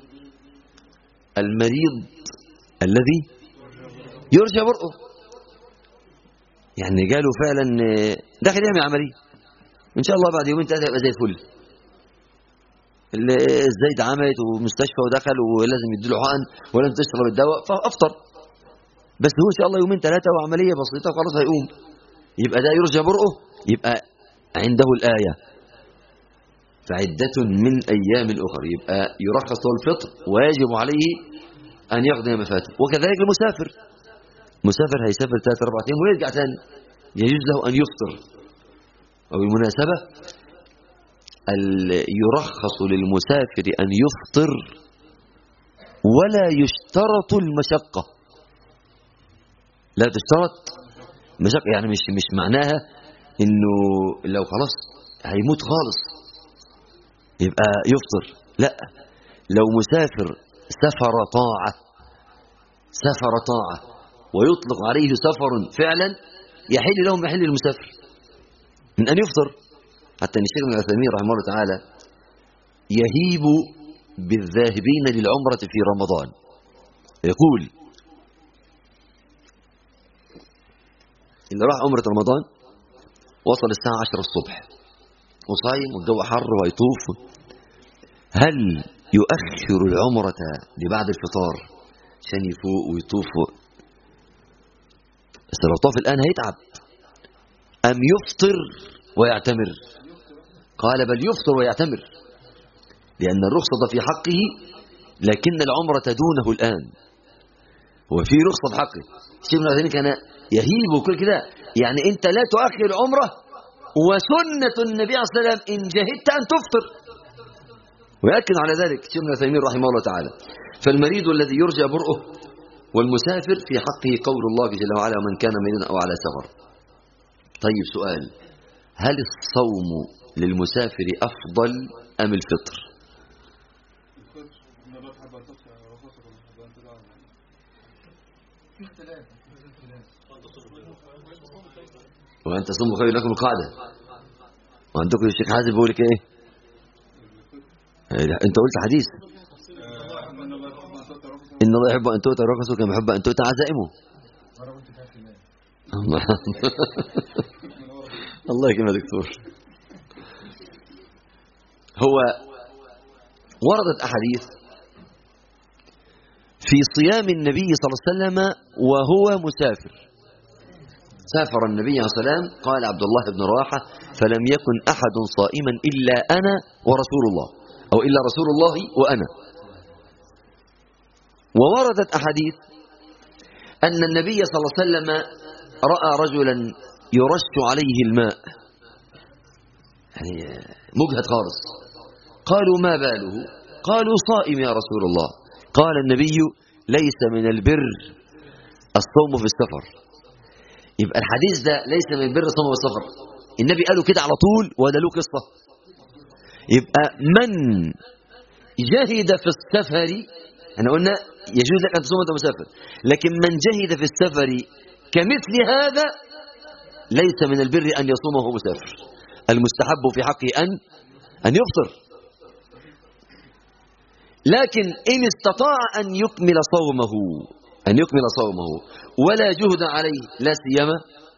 S2: المريض الذي يرجى برؤه يعني جاله فعلا آه، داخل يعمل عمليه ان شاء الله بعد يومين ثلاثه يبقى زي الفل اللي ازاي اتعملت ومستشفى ودخل ولازم يديله حقن ولازم تشرب الدواء فافطر بس هو ان شاء الله يومين ثلاثه وعمليه بسيطه وخلاص هيقوم يبقى ده يرجى برؤه يبقى عنده الايه فعدة من أيام الأخر يبقى يرخص له الفطر ويجب عليه أن يقضي ما فاته وكذلك المسافر مسافر هيسافر ثلاثة أربعة أيام ويرجع تاني يجوز له أن يفطر وبالمناسبة ال- يرخص للمسافر أن يفطر ولا يشترط المشقة لا تشترط مشقة يعني مش مش معناها انه لو خلاص هيموت خالص يبقى يفطر لا لو مسافر سفر طاعة سفر طاعة ويطلق عليه سفر فعلا يحل له ما يحل المسافر من أن يفطر حتى ان الشيخ ابن عثيمين رحمه الله تعالى يهيب بالذاهبين للعمرة في رمضان يقول اللي راح عمرة رمضان وصل الساعة عشرة الصبح وصايم والجو حر ويطوف هل يؤخر العمرة لبعد الفطار عشان يفوق ويطوف بس لو طاف الآن هيتعب أم يفطر ويعتمر قال بل يفطر ويعتمر لأن الرخصة في حقه لكن العمرة دونه الآن وفي رخصة بحقه الشيخ ابن عثيمين كان يهيب وكل كده يعني أنت لا تؤخر العمرة وسنة النبي عليه الصلاة والسلام إن جهدت أن تفطر ويأكد على ذلك الشيخ ابن عثيمين رحمه الله تعالى فالمريض الذي يرجى برؤه والمسافر في حقه قول الله جل وعلا من كان مريضا أو على سفر طيب سؤال هل الصوم للمسافر أفضل أم الفطر
S3: في اختلاف في اختلاف
S2: وأن تصوموا خير لكم القاعدة وعندكم الشيخ حازم بيقول لك إيه إيه ده؟ أنت قلت حديث إن الله يحب أن تؤتى رخصه كما يحب أن تؤتى عزائمه
S3: مرة قلت فيها اختلاف
S2: الله الله يكرمك يا دكتور هو وردت أحاديث في صيام النبي صلى الله عليه وسلم وهو مسافر سافر النبي عليه الصلاة والسلام قال عبد الله بن رواحة فلم يكن أحد صائما إلا أنا ورسول الله أو إلا رسول الله وأنا ووردت أحاديث أن النبي صلى الله عليه وسلم رأى رجلا يرش عليه الماء يعني مجهد خالص قالوا ما باله قالوا صائم يا رسول الله قال النبي ليس من البر الصوم في السفر يبقى الحديث ده ليس من البر الصوم في السفر النبي قاله كده على طول ولا له قصة يبقى من جهد في السفر احنا قلنا يجوز لك ان تصوم وانت مسافر لكن من جهد في السفر كمثل هذا ليس من البر ان يصوم وهو مسافر المستحب في حقه ان ان يفطر لكن ان استطاع ان يكمل صومه ان يكمل صومه ولا جهد عليه لا سيما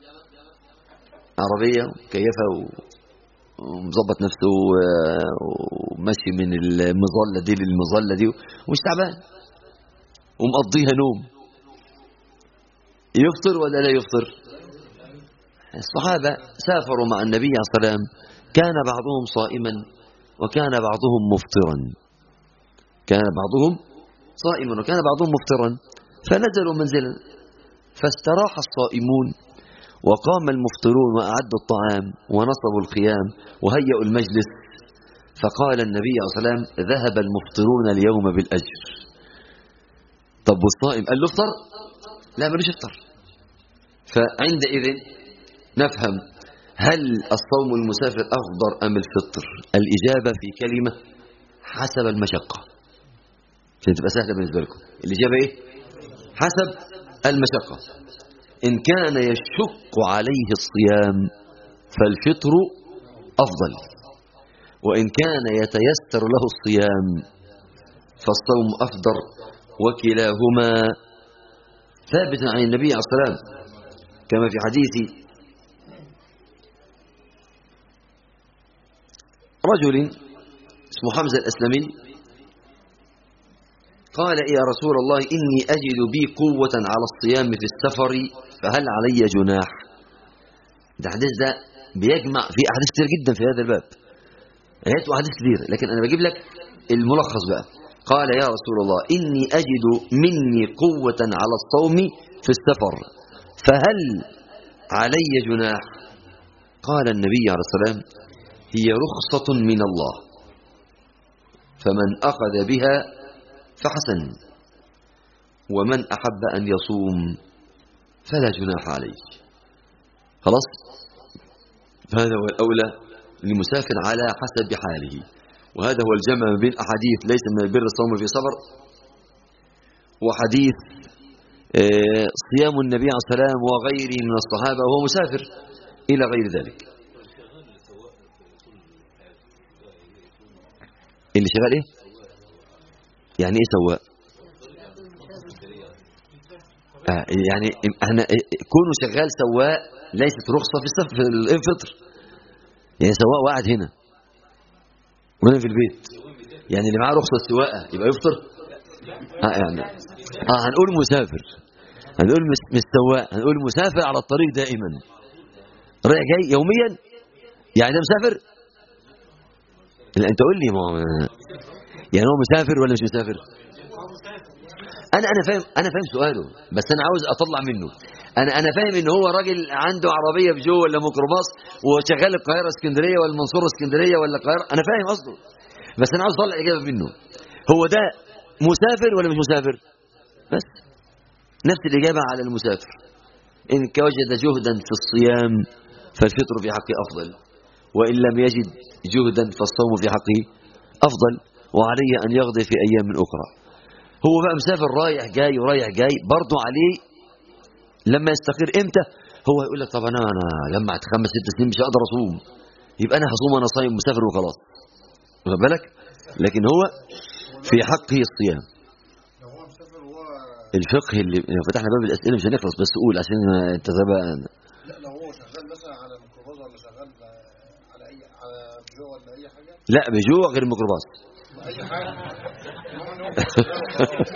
S2: عربيه مكيفه و- ومظبط نفسه و- وماشي من المظله دي للمظله دي ومش تعبان ومقضيها نوم يفطر ولا لا يفطر الصحابة سافروا مع النبي عليه الصلاة والسلام كان بعضهم صائما وكان بعضهم مفطرا كان بعضهم صائما وكان بعضهم مفطرا فنزلوا منزلا فاستراح الصائمون وقام المفطرون وأعدوا الطعام ونصبوا القيام وهيئوا المجلس فقال النبي عليه الصلاة والسلام ذهب المفطرون اليوم بالأجر طب والصائم قال له افطر لا ملوش افطر فعندئذ نفهم هل الصوم المسافر أفضل أم الفطر الإجابة في كلمة حسب المشقة عشان تبقى سهلة بالنسبة لكم الإجابة إيه حسب المشقة إن كان يشق عليه الصيام فالفطر أفضل وإن كان يتيسر له الصيام فالصوم أفضل وكلاهما ثابت عن النبي عليه الصلاة والسلام كما في حديث رجل اسمه حمزة الأسلمي قال يا رسول الله إني أجد بي قوة على الصيام في السفر فهل علي جناح ده حديث ده بيجمع في أحاديث كتير جدا في هذا الباب آيات وأحاديث كتير لكن أنا بجيب لك الملخص بقى قال يا رسول الله إني أجد مني قوة على الصوم في السفر فهل علي جناح قال النبي عليه الصلاة والسلام هي رخصة من الله فمن أخذ بها فحسن ومن أحب أن يصوم فلا جناح عليه خلاص فهذا هو الأولى للمسافر على حسب حاله وهذا هو الجمع بين أحاديث ليس من البر الصوم في صبر وحديث آه، صيام النبي عليه الصلاة والسلام وغيره من الصحابة وهو مسافر إلى غير ذلك اللي شغال إيه؟ يعني إيه سواق؟ آه يعني احنا كونه شغال سواق ليست رخصة في السفر في الفطر يعني سواق قاعد هنا وهنا في البيت يعني اللي معاه رخصة السواقة يبقى يفطر اه يعني اه هنقول مسافر هنقول مش مش سواق هنقول مسافر على الطريق دائما رايح جاي يوميا يعني ده مسافر لا انت قول لي ما هو يعني هو مسافر ولا مش مسافر انا انا فاهم انا فاهم سؤاله بس انا عاوز اطلع منه انا انا فاهم ان هو راجل عنده عربيه بجو ولا ميكروباص وشغال القاهره اسكندريه ولا المنصوره اسكندريه ولا القاهره انا فاهم قصده بس انا عاوز اطلع اجابه منه هو ده مسافر ولا مش مسافر بس نفس الاجابه على المسافر ان وجد جهدا في الصيام فالفطر في حقه افضل وان لم يجد جهدا فالصوم في حقه افضل وعليه ان يغضي في ايام اخرى هو بقى مسافر رايح جاي ورايح جاي برضه عليه لما يستقر امتى هو يقول لك طب انا انا جمعت خمس ست سنين مش هقدر اصوم يبقى انا هصوم انا صايم مسافر وخلاص واخد بالك لكن هو في حقه الصيام
S3: لو هو مسافر وهو
S2: الفقه اللي لو فتحنا باب الاسئله مش هنخلص بس قول عشان انت تبقى
S3: لا لو هو شغال مثلا على ميكروباص ولا شغال على اي على بيجو ولا اي حاجه
S2: لا بجوع غير الميكروباص
S3: اي حاجه المهم ان هو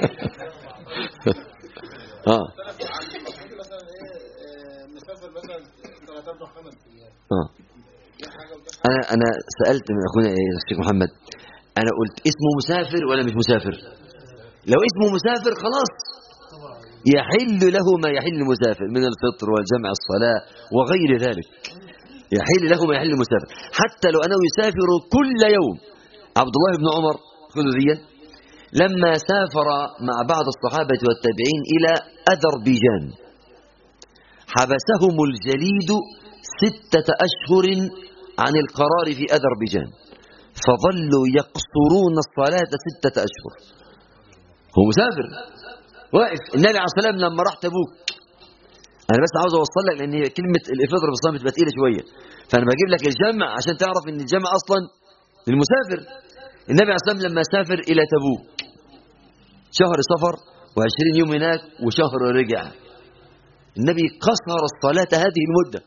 S2: اه
S3: مثلا ايه آه، مسافر مثلا ثلاث اربع خمس ايام
S2: اه
S3: دي حاجه ودي حاجه
S2: انا انا سالت من اخونا ايه الشيخ محمد انا قلت اسمه مسافر ولا مش مسافر لو اسمه مسافر خلاص يحل له ما يحل المسافر من الفطر والجمع الصلاه وغير ذلك يحل له ما يحل المسافر حتى لو انه يسافر كل يوم عبد الله بن عمر خذوا دي لما سافر مع بعض الصحابه والتابعين الى اذربيجان حبسهم الجليد ستة أشهر عن القرار في أذربيجان فظلوا يقصرون الصلاة ستة أشهر هو مسافر واقف النبي عليه الصلاة والسلام لما راح تبوك أنا بس عاوز أوصل لك لأن هي كلمة الإفطار بالصلاة بتبقى تقيلة شوية فأنا بجيب لك الجمع عشان تعرف إن الجمع أصلا للمسافر النبي عليه الصلاة والسلام لما سافر إلى تبوك شهر سفر وعشرين يوم هناك وشهر رجع النبي قصر الصلاة هذه المدة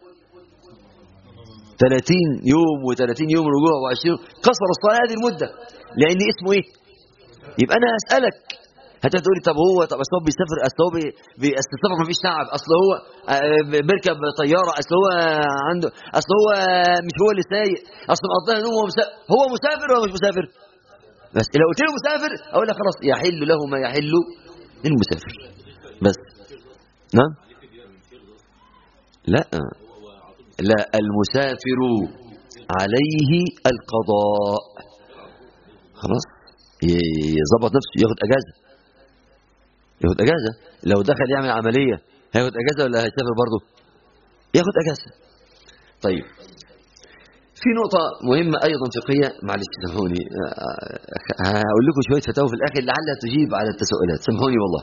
S2: 30 يوم و30 يوم رجوع و20 قصر الصلاة هذه المدة لأن اسمه إيه يبقى أنا أسألك هتقول لي طب هو طب أصل هو بيسافر أصل هو بي- بي- أصل السفر مفيش تعب أصل هو آه، بيركب طيارة أصل هو عنده أصل هو مش هو اللي سايق أصل مقضيها نوم هو مسافر هو مسافر ولا مش مسافر بس لو قلت له مسافر أقول لك خلاص يحل له ما يحل للمسافر بس نعم لا لا المسافر عليه القضاء خلاص ي- يظبط نفسه ياخد اجازه ياخد اجازه لو دخل يعمل عمليه هياخد اجازه ولا هيسافر برضه ياخد اجازه طيب في نقطة مهمة أيضا فقهية معلش سامحوني آه، هقول لكم شوية فتاوى في الآخر لعلها تجيب على التساؤلات سامحوني والله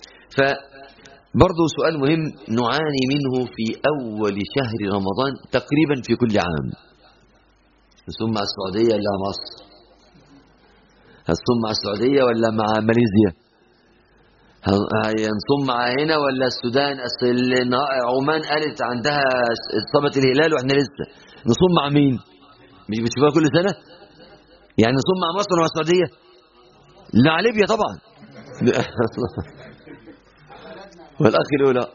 S2: فبرضه سؤال مهم نعاني منه في أول شهر رمضان تقريبا في كل عام هتصوم مع السعودية ولا مع مصر هتصوم مع السعودية ولا مع ماليزيا هنصوم مع هنا ولا السودان اصل النا- عمان قالت عندها اصابه الهلال واحنا لسه نصوم مع مين مش بتشوفها كل سنه يعني نصوم مع مصر ولا مع السعوديه لا مع ليبيا طبعا والاخ يقول لا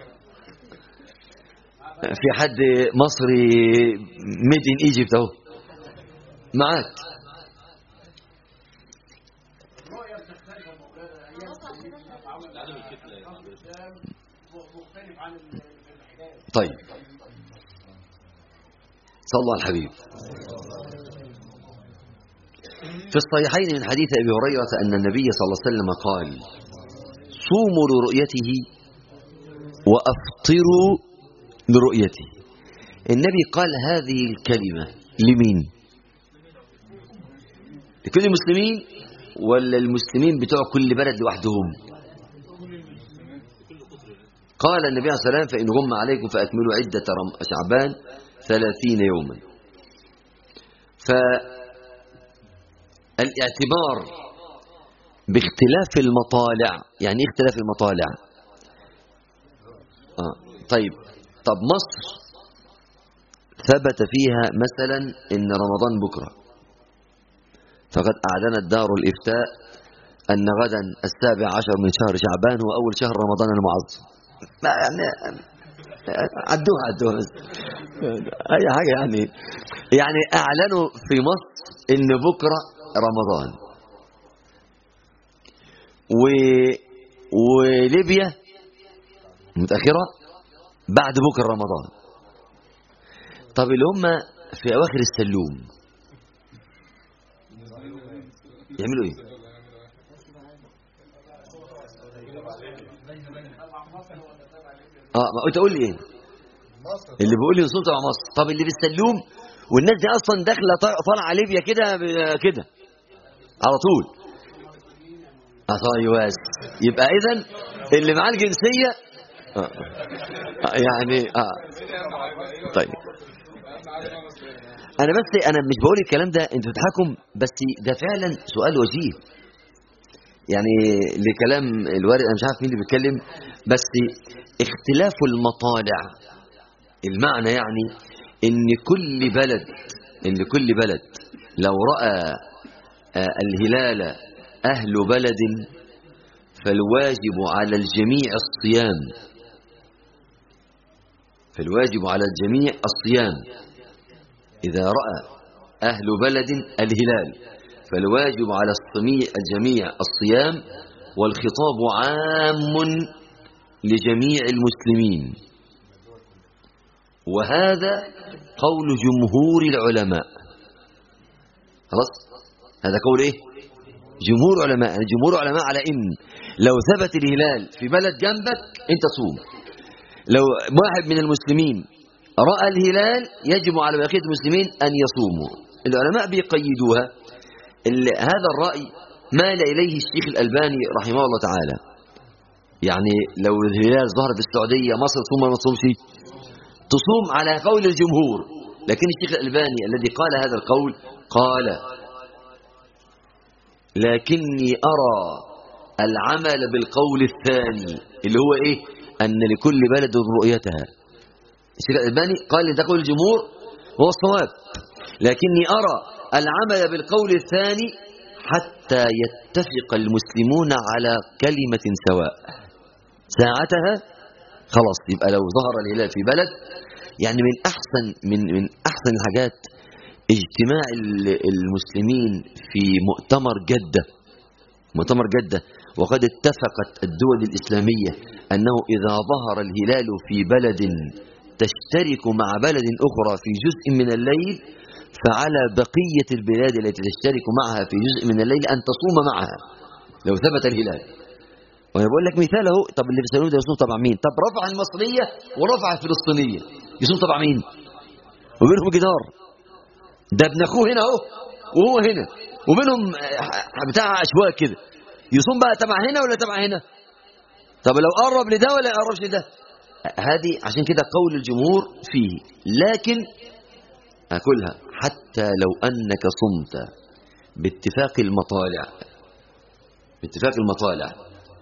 S2: في حد مصري ميد ان ايجيبت اهو معاك طيب صلى على الحبيب في الصحيحين من حديث ابي هريره ان النبي صلى الله عليه وسلم قال صوموا لرؤيته وافطروا لرؤيته النبي قال هذه الكلمه لمين لكل المسلمين ولا المسلمين بتوع كل بلد لوحدهم قال النبي عليه الصلاة والسلام فإن غم عليكم فأكملوا عدة رم- شعبان ثلاثين يوما فالاعتبار باختلاف المطالع يعني ايه اختلاف المطالع آه. طيب طب مصر ثبت فيها مثلا ان رمضان بكره فقد اعلنت دار الافتاء ان غدا السابع عشر من شهر شعبان هو اول شهر رمضان المعظم ما يعني عدوها عدوها بس اي حاجه يعني يعني اعلنوا في مصر ان بكره رمضان و وليبيا متاخره بعد بكره رمضان طب اللي هم في اواخر السلوم يعملوا ايه اه ما قلت اقول لي ايه
S3: مصر
S2: اللي بيقول لي نصوم تبع مصر طب اللي بالسلوم والناس دي اصلا داخله طا- طالعه ليبيا كده ب- كده على طول اه طيب بس يبقى اذا اللي معاه الجنسيه آه. آه يعني اه طيب انا بس انا مش بقول الكلام ده انتوا بتضحكوا بس ده فعلا سؤال وجيه يعني لكلام الوارد انا مش عارف مين اللي بيتكلم بس اختلاف المطالع المعنى يعني ان كل بلد ان كل بلد لو راى آه، الهلال اهل بلد فالواجب على الجميع الصيام فالواجب على الجميع الصيام اذا راى اهل بلد الهلال فالواجب على الصميع الجميع الصيام والخطاب عام لجميع المسلمين وهذا قول جمهور العلماء خلاص هذا قول ايه جمهور علماء يعني جمهور علماء على ان لو ثبت الهلال في بلد جنبك انت صوم لو واحد من المسلمين راى الهلال يجب على بقيه المسلمين ان يصوموا العلماء بيقيدوها ال- هذا الراي مال اليه الشيخ الالباني رحمه الله تعالى يعني لو الهلال ظهر في السعوديه مصر تصوم ولا ما تصومش تصوم على قول الجمهور لكن الشيخ الألباني الذي قال هذا القول قال لكني أرى العمل بالقول الثاني اللي هو إيه أن لكل بلد رؤيتها الشيخ الألباني قال ده قول الجمهور هو الصواب لكني أرى العمل بالقول الثاني حتى يتفق المسلمون على كلمة سواء ساعتها خلاص يبقى لو ظهر الهلال في بلد يعني من احسن من من احسن الحاجات اجتماع ال- المسلمين في مؤتمر جده مؤتمر جده وقد اتفقت الدول الاسلاميه انه اذا ظهر الهلال في بلد تشترك مع بلد اخرى في جزء من الليل فعلى بقيه البلاد التي تشترك معها في جزء من الليل ان تصوم معها لو ثبت الهلال وانا بقول لك مثال اهو طب اللي بيسالوه ده يصوم تبع مين طب رفع المصريه ورفع الفلسطينيه يصوم تبع مين وبينهم جدار ده ابن اخوه هنا اهو وهو هنا وبينهم آه، بتاع اشواك كده يصوم بقى تبع هنا ولا تبع هنا طب لو قرب لده ولا يقربش لده هذه عشان كده قول الجمهور فيه لكن اكلها حتى لو انك صمت باتفاق المطالع باتفاق المطالع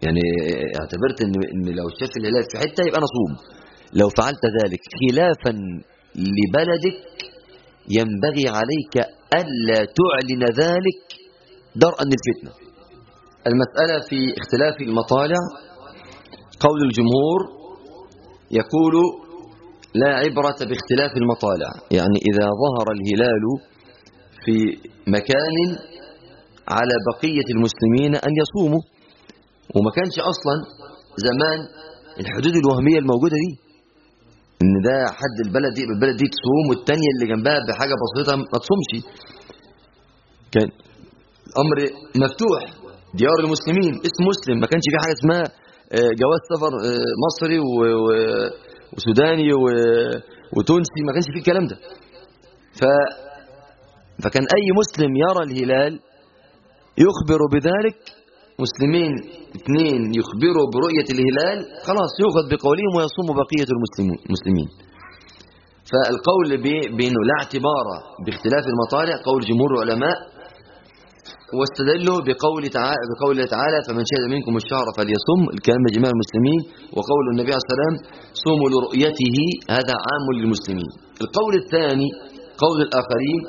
S2: يعني اعتبرت ان ان لو شاف الهلال في حته يبقى انا اصوم لو فعلت ذلك خلافا لبلدك ينبغي عليك الا تعلن ذلك درءا للفتنه المساله في اختلاف المطالع قول الجمهور يقول لا عبرة باختلاف المطالع يعني إذا ظهر الهلال في مكان على بقية المسلمين أن يصوموا وما كانش أصلا زمان الحدود الوهمية الموجودة دي إن ده حد البلد دي البلد دي تصوم والتانية اللي جنبها بحاجة بسيطة ما تصومش كان الأمر مفتوح ديار المسلمين اسم مسلم ما كانش في حاجة اسمها آه، جواز سفر آه، مصري و- و- وسوداني و- وتونسي ما كانش في الكلام ده ف فكان أي مسلم يرى الهلال يخبر بذلك مسلمين اثنين يخبروا برؤية الهلال خلاص يؤخذ بقولهم ويصوم بقية المسلمين المسلمين فالقول ب- بأنه لا اعتبار باختلاف المطالع قول جمهور العلماء واستدلوا بقول تعالى بقوله تعالى فمن شهد منكم الشهر فليصم الكلام لجميع المسلمين وقول النبي عليه الصلاه والسلام صوموا لرؤيته هذا عام للمسلمين القول الثاني قول الآخرين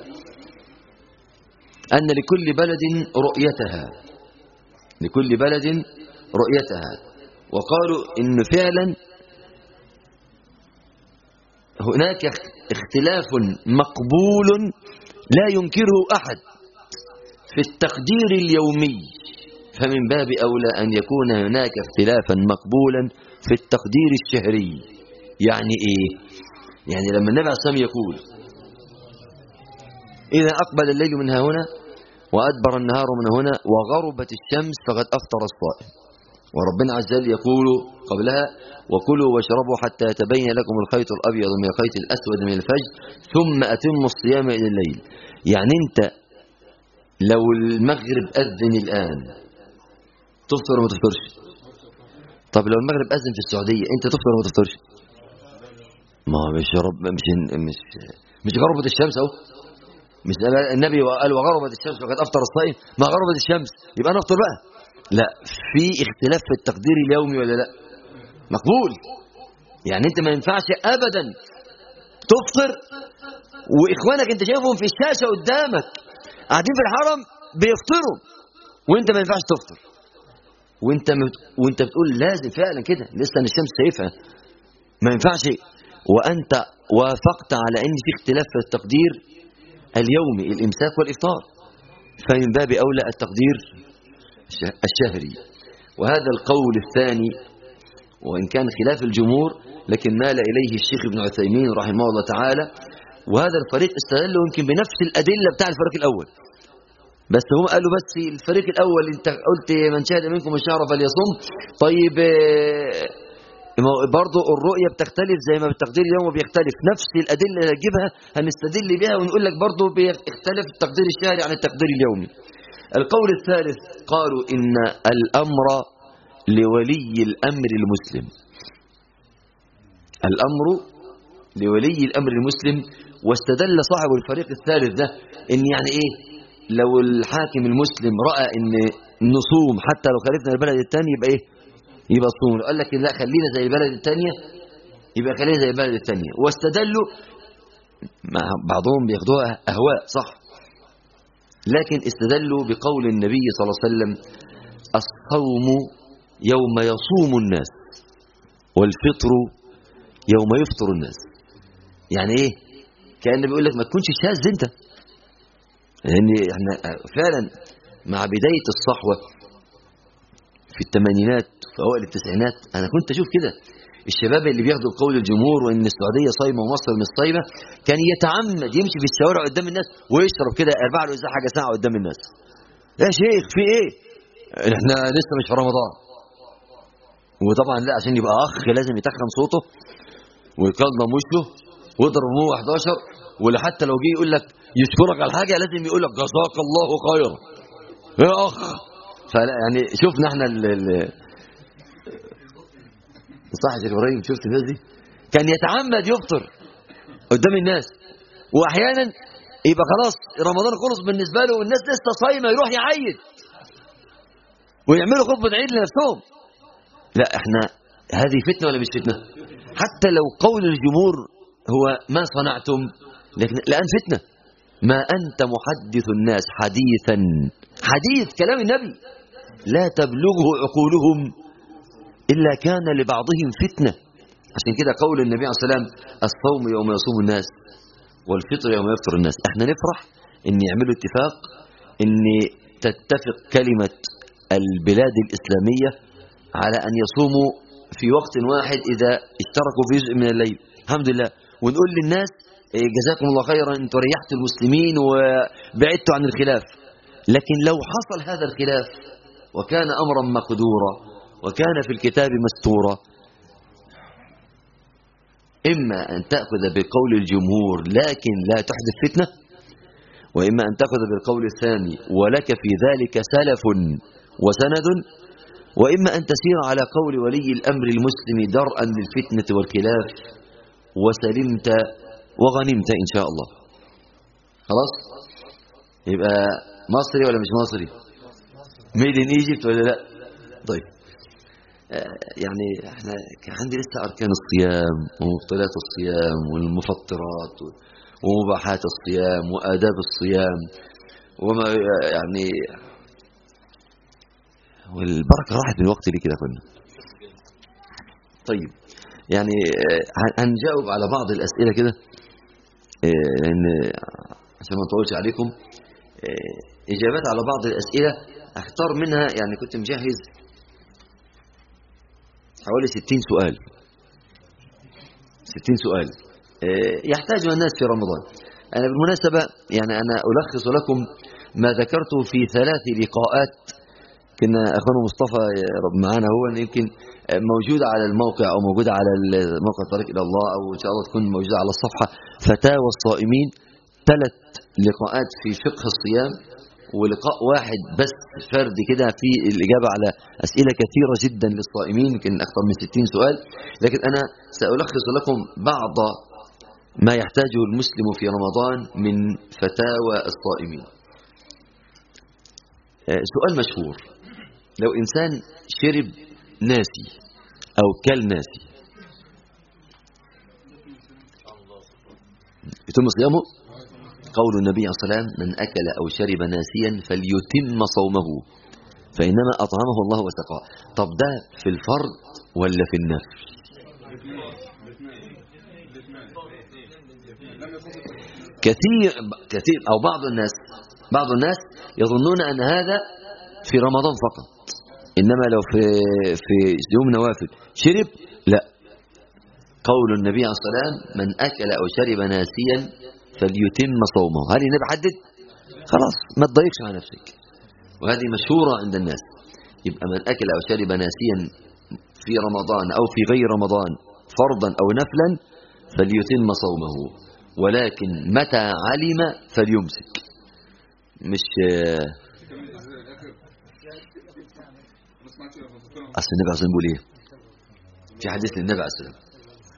S2: أن لكل بلد رؤيتها لكل بلد رؤيتها وقالوا إن فعلا هناك اختلاف مقبول لا ينكره أحد في التقدير اليومي فمن باب أولى أن يكون هناك اختلافا مقبولا في التقدير الشهري يعني إيه؟ يعني لما النبي عليه الصلاة والسلام يقول إذا أقبل الليل من هنا وأدبر النهار من هنا وغربت الشمس فقد أفطر الصائم وربنا عز وجل يقول قبلها وكلوا واشربوا حتى يتبين لكم الخيط الأبيض من الخيط الأسود من الفجر ثم أتموا الصيام إلى الليل يعني أنت لو المغرب أذن الآن تفطر وما تفطرش طب لو المغرب أذن في السعودية أنت تفطر وما تفطرش ما هو مش رب مش مش مش غربت الشمس اهو مش النبي قال وغربت الشمس وقد افطر الصائم ما غربت الشمس يبقى انا افطر بقى لا في اختلاف في التقدير اليومي ولا لا مقبول يعني انت ما ينفعش ابدا تفطر واخوانك انت شايفهم في الشاشه قدامك قاعدين في الحرم بيفطروا وانت ما ينفعش تفطر وانت مت... وانت بتقول لازم فعلا كده لسه ان الشمس شايفها ما ينفعش وانت وافقت على ان في اختلاف في التقدير اليومي الامساك والافطار فمن باب اولى التقدير الشه- الشهري وهذا القول الثاني وان كان خلاف الجمهور لكن مال اليه الشيخ ابن عثيمين رحمه الله تعالى وهذا الفريق استدلوا يمكن بنفس الادله بتاع الفريق الاول بس هم قالوا بس الفريق الاول انت قلت من شهد منكم الشهر فليصم طيب آه، ما هو برضه الرؤيه بتختلف زي ما التقدير اليومي بيختلف نفس الادله اللي هتجيبها هنستدل بها ونقول لك برضه بيختلف التقدير الشهري عن التقدير اليومي القول الثالث قالوا ان الامر لولي الامر المسلم الامر لولي الامر المسلم واستدل صاحب الفريق الثالث ده ان يعني ايه لو الحاكم المسلم راى ان نصوم حتى لو خالفنا البلد الثاني يبقى ايه يبقى صوم قال لك لا خلينا زي البلد الثانيه يبقى خلينا زي البلد الثانيه واستدلوا مع بعضهم بياخدوها اهواء صح لكن استدلوا بقول النبي صلى الله عليه وسلم الصوم يوم يصوم الناس والفطر يوم يفطر الناس يعني ايه كان بيقول لك ما تكونش شاذ انت لان احنا فعلا مع بدايه الصحوه في الثمانينات في اوائل التسعينات انا كنت اشوف كده الشباب اللي بياخدوا قول الجمهور وان السعوديه صايمه ومصر مش صايمه كان يتعمد يمشي في الشوارع قدام الناس ويشرب كده اربع له ازازه حاجه ساعه قدام الناس يا شيخ في ايه احنا لسه مش في رمضان وطبعا لا عشان يبقى اخ لازم يتخن صوته ويقدم وشه ويضرب هو 11 ولا حتى لو جه يقول لك يشكرك على حاجه لازم يقول لك جزاك الله خيرا يا اخ فلا يعني شفنا احنا ال ال صح يا شيخ ابراهيم شفت الناس دي كان يتعمد يفطر قدام الناس واحيانا يبقى خلاص رمضان خلص بالنسبه له والناس لسه صايمه يروح يعيد ويعملوا خطبه عيد لنفسهم لا احنا هذه فتنة ولا مش فتنة حتى لو قول الجمهور هو ما صنعتم لكن الآن فتنة ما أنت محدث الناس حديثا حديث كلام النبي لا تبلغه عقولهم إلا كان لبعضهم فتنة عشان كده قول النبي عليه الصلاة والسلام الصوم يوم يصوم الناس والفطر يوم يفطر الناس احنا نفرح ان يعملوا اتفاق ان تتفق كلمة البلاد الإسلامية على أن يصوموا في وقت واحد إذا اشتركوا في جزء من الليل الحمد لله ونقول للناس إيه، جزاكم الله خيرا انتوا ريحتوا المسلمين وبعدتوا عن الخلاف لكن لو حصل هذا الخلاف وكان أمرا مقدورا وكان في الكتاب مستورا إما أن تأخذ بقول الجمهور لكن لا تحدث فتنة وإما أن تأخذ بالقول الثاني ولك في ذلك سلف وسند وإما أن تسير على قول ولي الأمر المسلم درءا للفتنة والخلاف وسلمت وغنمت إن شاء الله خلاص يبقى مصري ولا مش مصري ميد ان ايجيبت ولا لا طيب آه، يعني احنا كان عندي لسه اركان الصيام ومبطلات الصيام والمفطرات ومباحات الصيام واداب الصيام وما يعني والبركه راحت من الوقت اللي كده كنا طيب يعني آه، هنجاوب على بعض الاسئله كده آه، لان عشان ما نطولش عليكم آه، اجابات على بعض الاسئله اختار منها يعني كنت مجهز حوالي 60 سؤال 60 سؤال آه، يحتاجها الناس في رمضان أنا بالمناسبة يعني أنا ألخص لكم ما ذكرته في ثلاث لقاءات كنا أخونا مصطفى رب معانا هو إن يمكن موجودة على الموقع أو موجودة على الموقع طريق إلى الله أو إن شاء الله تكون موجودة على الصفحة فتاوى الصائمين ثلاث لقاءات في فقه الصيام ولقاء واحد بس فرد كده في الإجابة على أسئلة كثيرة جدا للصائمين يمكن أكثر من 60 سؤال لكن أنا سألخص لكم بعض ما يحتاجه المسلم في رمضان من فتاوى الصائمين آه، سؤال مشهور لو إنسان شرب ناسي أو كل ناسي يتم صيامه قول النبي عليه الصلاة والسلام من أكل أو شرب ناسيا فليتم صومه فإنما أطعمه الله وسقاه طب ده في الفرض ولا في النفل كثير كثير أو بعض الناس بعض الناس يظنون أن هذا في رمضان فقط إنما لو في في يوم نوافل شرب لا قول النبي عليه الصلاة والسلام من أكل أو شرب ناسيا فليتم صومه هل النبي حدد خلاص ما تضايقش على نفسك وهذه مشهورة عند الناس يبقى من أكل أو شرب ناسيا في رمضان أو في غير رمضان فرضا أو نفلا فليتم صومه ولكن متى علم فليمسك مش أصل النبي عليه الصلاة والسلام بيقول إيه في حديث للنبي عليه الصلاة والسلام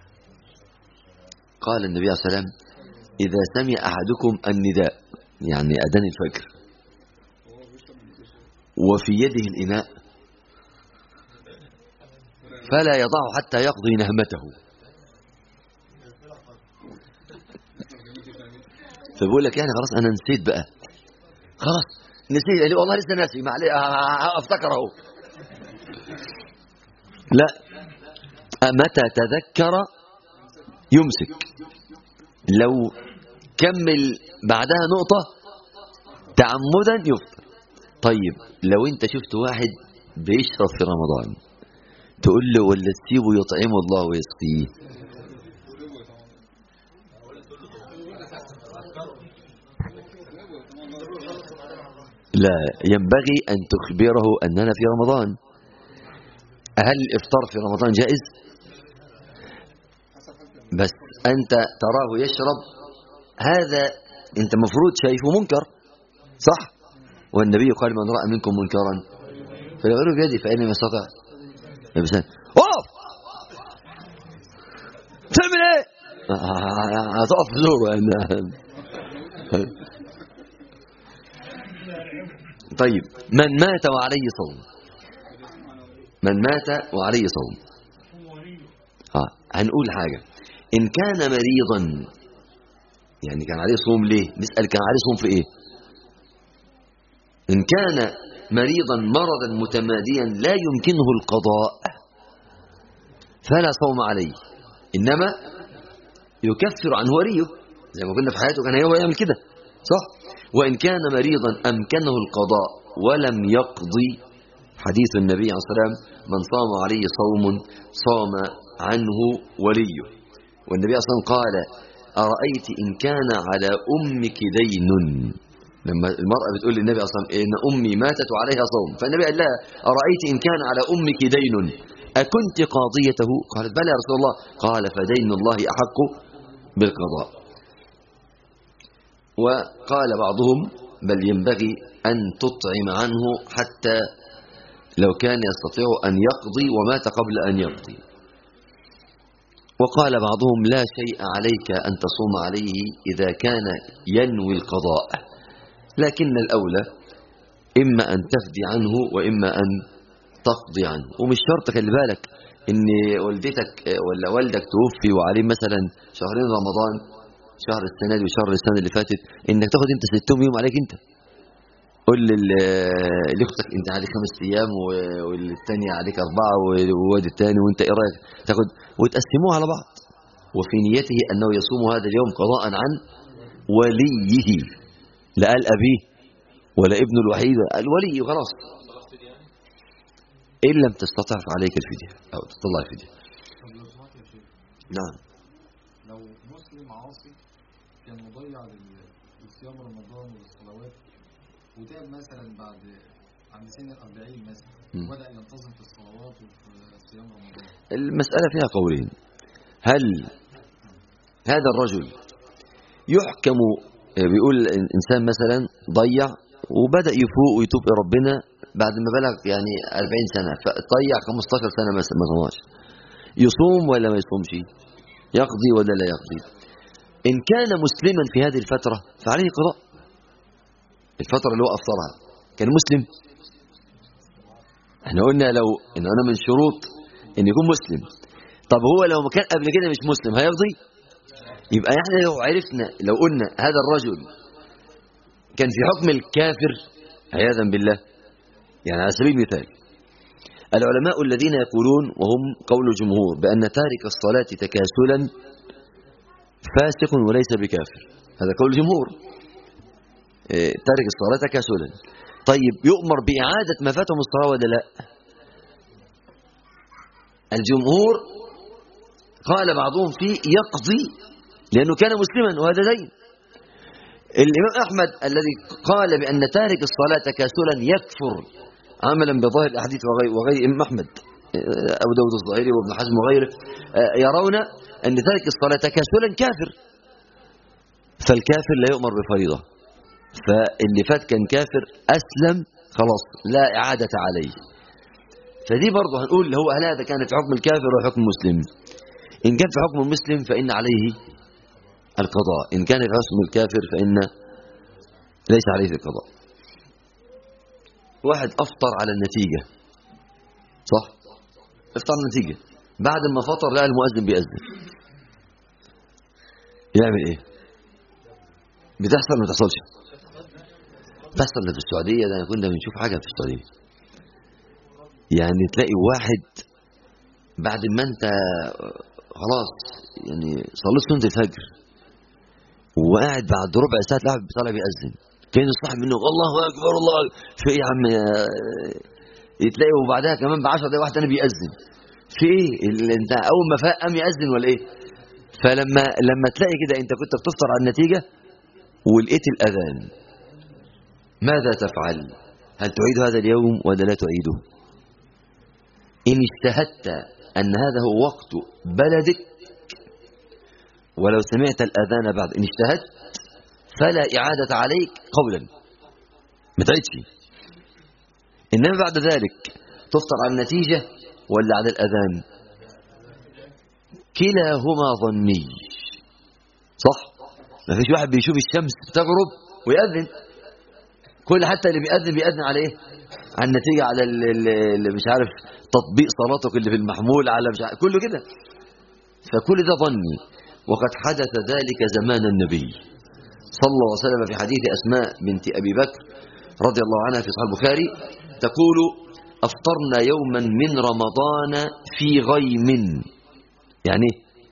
S2: قال النبي عليه الصلاة والسلام إذا سمع أحدكم النداء يعني أذان الفجر وفي يده الإناء فلا يضعه حتى يقضي نهمته فبقول لك يعني خلاص أنا نسيت بقى خلاص نسيت قال لي والله لسه ناسي معلش افتكر اهو لا متى تذكر يمسك لو كمل بعدها نقطة تعمدا يفطر طيب لو انت شفت واحد بيشرب في رمضان تقول له ولا تسيبه يطعمه الله ويسقيه لا ينبغي أن تخبره أننا في رمضان هل الإفطار في رمضان جائز بس أنت تراه يشرب هذا أنت مفروض شايفه منكر صح والنبي قال من رأى منكم منكرا فليغيره بيدي فإن لم يستطع يبسان أوف تعمل ايه هتقف في زوره طيب من مات وعليه صوم من مات وعليه صوم اه هنقول حاجة إن كان مريضا يعني كان عليه صوم ليه نسأل كان عليه صوم في إيه إن كان مريضا مرضا متماديا لا يمكنه القضاء فلا صوم عليه إنما يكفر عنه وليه زي ما قلنا في حياته كان هو يعمل كده صح وإن كان مريضا أمكنه القضاء ولم يقضي حديث النبي عليه الصلاة والسلام من صام عليه صوم صام عنه وليه والنبي عليه الصلاة والسلام قال أرأيت إن كان على أمك دين لما المرأة بتقول للنبي أصلا إن أمي ماتت وعليها صوم فالنبي قال لها أرأيت إن كان على أمك دين أكنت قاضيته قالت بلى يا رسول الله قال فدين الله أحق بالقضاء وقال بعضهم بل ينبغي أن تطعم عنه حتى لو كان يستطيع أن يقضي ومات قبل أن يقضي وقال بعضهم لا شيء عليك أن تصوم عليه إذا كان ينوي القضاء لكن الأولى إما أن تفدي عنه وإما أن تقضي عنه ومش شرط خلي بالك إن والدتك ولا والدك توفي وعليه مثلا شهرين رمضان شهر السنة دي وشهر السنة اللي فاتت إنك تاخد أنت ستهم يوم عليك أنت قول لل- لاختك انت عليك خمس ايام و- والتانية عليك اربعه والواد التاني وانت ايه رايك تاخد وتقسموها على بعض وفي نيته انه يصوم هذا اليوم قضاء عن وليه لا قال ابيه ولا ابنه الوحيد قال ولي خلاص ان لم تستطع فعليك الفديه او تطلع الفديه
S3: طب لو سمحت يا شيخ
S2: نعم
S3: لو مسلم عاصي كان مضيع لل- لصيام رمضان وللصلوات وتاب مثلا بعد عند سن الأربعين مثلا
S2: مم.
S3: وبدأ ينتظم في الصلوات وفي صيام رمضان
S2: المسألة فيها قولين هل هذا الرجل يحكم بيقول الإنسان مثلا ضيع وبدأ يفوق ويتوب إلى ربنا بعد ما بلغ يعني 40 سنة فضيع 15 سنة مثلا ما صامش يصوم ولا ما يصومش يقضي ولا لا يقضي إن كان مسلما في هذه الفترة فعليه قضاء الفترة اللي هو أفطرها كان مسلم احنا قلنا لو ان انا من شروط ان يكون مسلم طب هو لو ما كان قبل كده مش مسلم هيقضي يبقى احنا لو عرفنا لو قلنا هذا الرجل كان في حكم الكافر عياذا بالله يعني على سبيل المثال العلماء الذين يقولون وهم قول الجمهور بأن تارك الصلاة تكاسلا فاسق وليس بكافر هذا قول الجمهور إيه، تارك الصلاة تكاسلا طيب يؤمر بإعادة ما فاته من الصلاة ولا لا الجمهور قال بعضهم فيه يقضي لأنه كان مسلما وهذا دين الإمام أحمد الذي قال بأن تارك الصلاة تكاسلا يكفر عملا بظاهر الأحاديث وغير, وغير إمام أحمد أبو داود الظاهري وابن حزم وغيره آه، يرون أن تارك الصلاة تكاسلا كافر فالكافر لا يؤمر بفريضة فاللي فات كان كافر أسلم خلاص لا إعادة عليه فدي برضه هنقول هو هل هذا كان في حكم الكافر ولا حكم المسلم إن كان في حكم المسلم فإن عليه القضاء إن كان في حكم الكافر فإن ليس عليه القضاء واحد أفطر على النتيجة صح افطر على النتيجة بعد ما فطر لقى المؤذن بيأذن يعمل ايه بتحصل ولا ما بتحصلش بتحصل في السعودية ده كنا بنشوف حاجة في السعودية يعني تلاقي واحد بعد ما انت خلاص يعني صليت سنة الفجر وقاعد بعد ربع ساعة تلاقي واحد طالع بيأذن كان الصاحب منه الله أكبر الله أكبر. في ايه يا عم آه، تلاقي وبعدها كمان ب 10 دقايق واحد تاني بيأذن في ايه اللي انت اول ما فاق قام يأذن ولا ايه فلما لما تلاقي كده انت كنت بتفطر على النتيجة ولقيت الأذان ماذا تفعل هل تعيد هذا اليوم ولا لا تعيده إن اجتهدت أن هذا هو وقت بلدك ولو سمعت الأذان بعد إن اجتهدت فلا إعادة عليك قولا ما تعيدش إنما بعد ذلك تفطر على النتيجة ولا على الأذان كلاهما ظني صح ما فيش واحد بيشوف الشمس تغرب ويأذن كل حتى اللي بيأذن بيأذن على ايه على النتيجة على ال- ال- اللي مش عارف تطبيق صلاتك اللي في المحمول على مش عارف كله كده فكل ده ظني وقد حدث ذلك زمان النبي صلى الله عليه وسلم في حديث أسماء بنت أبي بكر رضي الله عنها في صحيح البخاري تقول أفطرنا يوما من رمضان في غيم يعني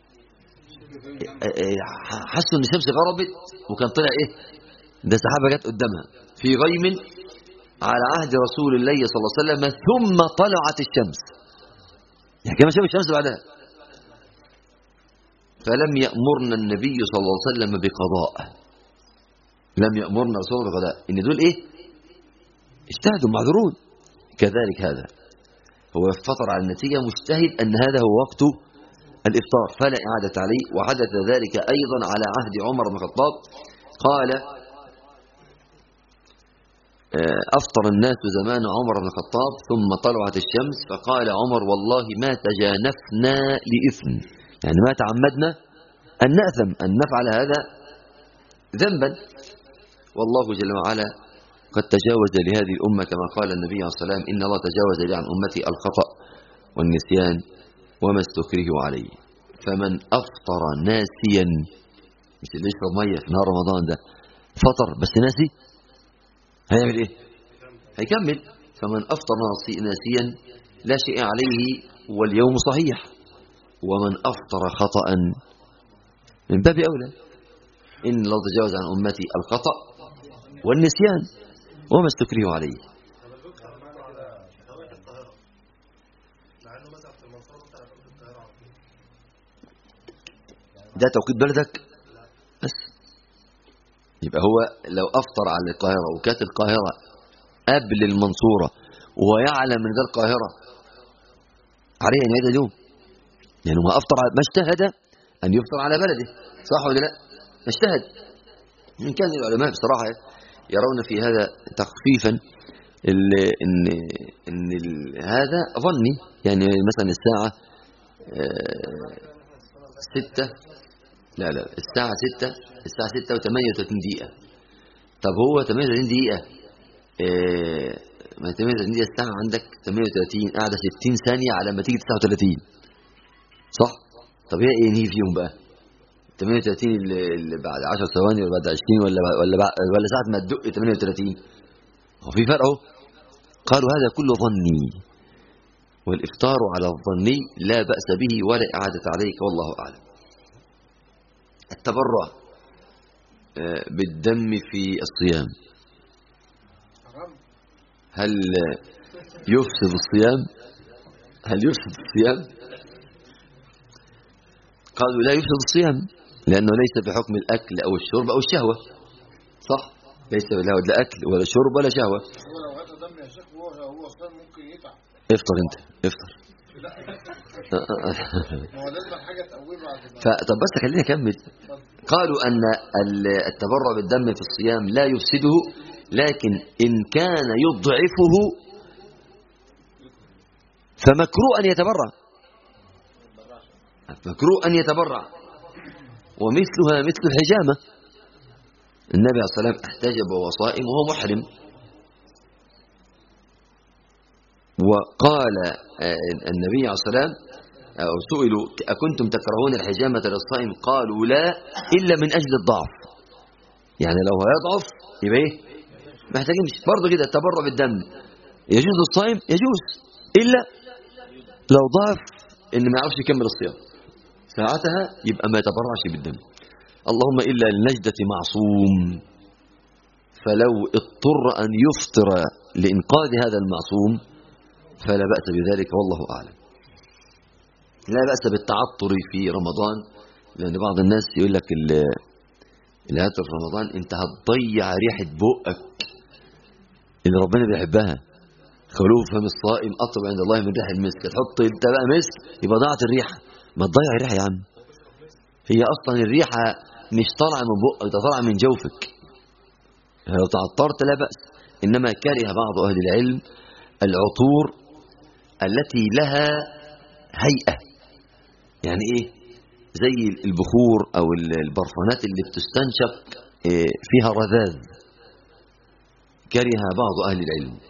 S2: إيه؟ حسوا ان الشمس غربت وكان طلع ايه ده سحابه جت قدامها في غيم على عهد رسول الله صلى الله عليه وسلم ثم طلعت الشمس يعني كما شاف الشمس بعدها فلم يأمرنا النبي صلى الله عليه وسلم بقضاء لم يأمرنا رسول الله بقضاء ان دول ايه اجتهدوا معذورون كذلك هذا هو فطر على النتيجة مجتهد أن هذا هو وقت الإفطار فلا إعادة عليه وحدث ذلك أيضا على عهد عمر بن الخطاب قال آه، أفطر الناس زمان عمر بن الخطاب ثم طلعت الشمس فقال عمر والله ما تجانفنا لإثم يعني ما تعمدنا أن نأثم أن نفعل هذا ذنبا والله جل وعلا قد تجاوز لهذه الأمة كما قال النبي عليه الصلاة والسلام إن الله تجاوز لي عن أمتي الخطأ والنسيان وما استكرهوا عليه فمن أفطر ناسيا مش اللي يشرب مية في نهار رمضان ده فطر بس ناسي هيعمل ايه هيكمل فمن أفطر ناسي- ناسيا لا شيء عليه واليوم صحيح ومن أفطر خطأ من باب أولى إن الله تجاوز عن أمتي الخطأ والنسيان وما استكرهوا عليه ده توقيت بلدك بس يبقى هو لو أفطر على القاهرة وكانت القاهرة قبل المنصورة وهو يعلم من ذا القاهرة عليه أن يعيد اليوم يعني ما أفطر على- ما اجتهد أن يفطر على بلده صح ولا لا؟ ما اجتهد إن كان العلماء بصراحة يرون في هذا تخفيفا ال- إن إن ال- هذا ظني يعني مثلا الساعة آه، ستة لا لا الساعة ستة الساعة ستة وثمانية وثلاثين دقيقة طب هو ثمانية وثلاثين دقيقة آه، ما ثمانية وثلاثين دقيقة الساعة عندك ثمانية وثلاثين قاعدة ستين ثانية على ما تيجي تسعة وثلاثين صح؟ طب هي ايه نهي فيهم بقى؟ 38 اللي اللي بعد 10 ثواني ولا بعد 20 ولا ولا بعد ولا ساعة ما تدق 38 هو في فرق اهو قالوا هذا كله ظني والإفطار على الظني لا بأس به ولا إعادة عليك والله أعلم التبرع آه، بالدم في الصيام هل آه، يفسد الصيام هل يفسد الصيام قالوا لا يفسد الصيام لأنه ليس بحكم الأكل أو الشرب أو الشهوة صح ليس له لا أكل ولا شرب ولا شهوة
S3: هو لو غدا دم يا شيخ هو هو اصلا ممكن يتعب
S2: افطر انت افطر
S3: ما هو لازم حاجه تقويه بعد ما
S2: فطب بس خليني اكمل قالوا ان ال- التبرع بالدم في الصيام لا يفسده لكن ان كان يضعفه فمكروه ان يتبرع مكروه ان يتبرع ومثلها مثل الحجامه النبي عليه الصلاه والسلام احتجب وهو صائم وهو محرم وقال آه، النبي عليه الصلاه والسلام أو سئلوا أكنتم تكرهون الحجامة للصائم قالوا لا إلا من أجل الضعف يعني لو هيضعف يبقى إيه محتاجين مش برضه كده التبرع بالدم يجوز للصائم يجوز إلا لو ضعف إن ما يعرفش يكمل الصيام ساعتها يبقى ما يتبرعش بالدم اللهم إلا لنجدة معصوم فلو اضطر أن يفطر لإنقاذ هذا المعصوم فلا بأس بذلك والله أعلم لا بأس بالتعطر في رمضان لأن بعض الناس يقول لك ال- العطر في رمضان أنت هتضيع ريحة بقك اللي ربنا بيحبها خلوف فم الصائم أطيب عند الله من ريح المسك تحط أنت بقى مسك يبقى ضاعت الريحة ما تضيع الريحة يا عم هي أصلا الريحة مش طالعة من بقك ده طالعة من جوفك لو تعطرت لا بأس إنما كره بعض أهل العلم العطور التي لها هيئة يعني ايه زي البخور او البرفانات اللي بتستنشق إيه، فيها رذاذ كره بعض اهل العلم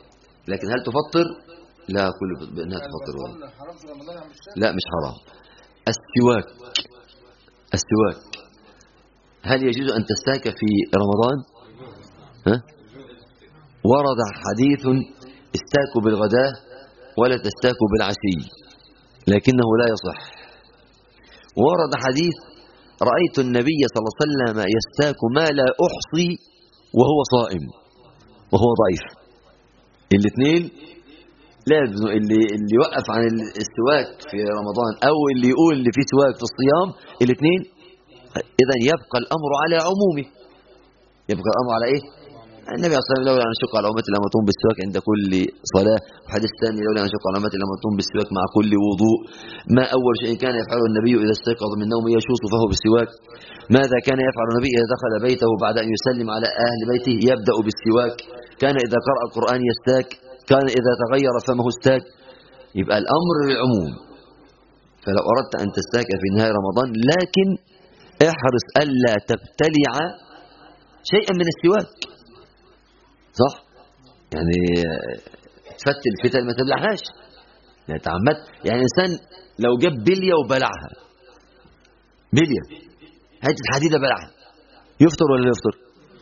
S2: لكن هل تفطر لا كل بأنها تفطر ولا
S3: البطال حرام في رمضان يا عم الشيخ
S2: لا مش حرام السواك السواك هل يجوز أن تستاك في رمضان ها؟ ورد حديث استاكوا بالغداء ولا تستاكوا بالعشي لكنه لا يصح ورد حديث رأيت النبي صلى الله عليه وسلم يستاك ما لا أحصي وهو صائم وهو ضعيف الاثنين لازم اللي اللي يوقف عن السواك في رمضان او اللي يقول اللي فيه سواك في الصيام الاثنين اذا يبقى الامر على عمومه يبقى الامر على ايه النبي صلى الله عليه وسلم لولا ان اشق على امتي لامرتهم بالسواك عند كل صلاه وحديث ثاني لولا ان اشق على امتي لامرتهم بالسواك مع كل وضوء ما اول شيء كان يفعله النبي اذا استيقظ من نومه يشوص فهو بالسواك ماذا كان يفعل النبي اذا دخل بيته بعد ان يسلم على اهل بيته يبدا بالسواك كان اذا قرأ القران يستاك كان اذا تغير فمه استاك يبقى الامر للعموم فلو اردت ان تستاك في نهايه رمضان لكن احرص الا تبتلع شيئا من السواك صح يعني تفتل الفتن ما تبلعهاش يعني تعمدت يعني الانسان لو جاب بليه وبلعها بليه حته حديده بلعها يفطر ولا لا يفطر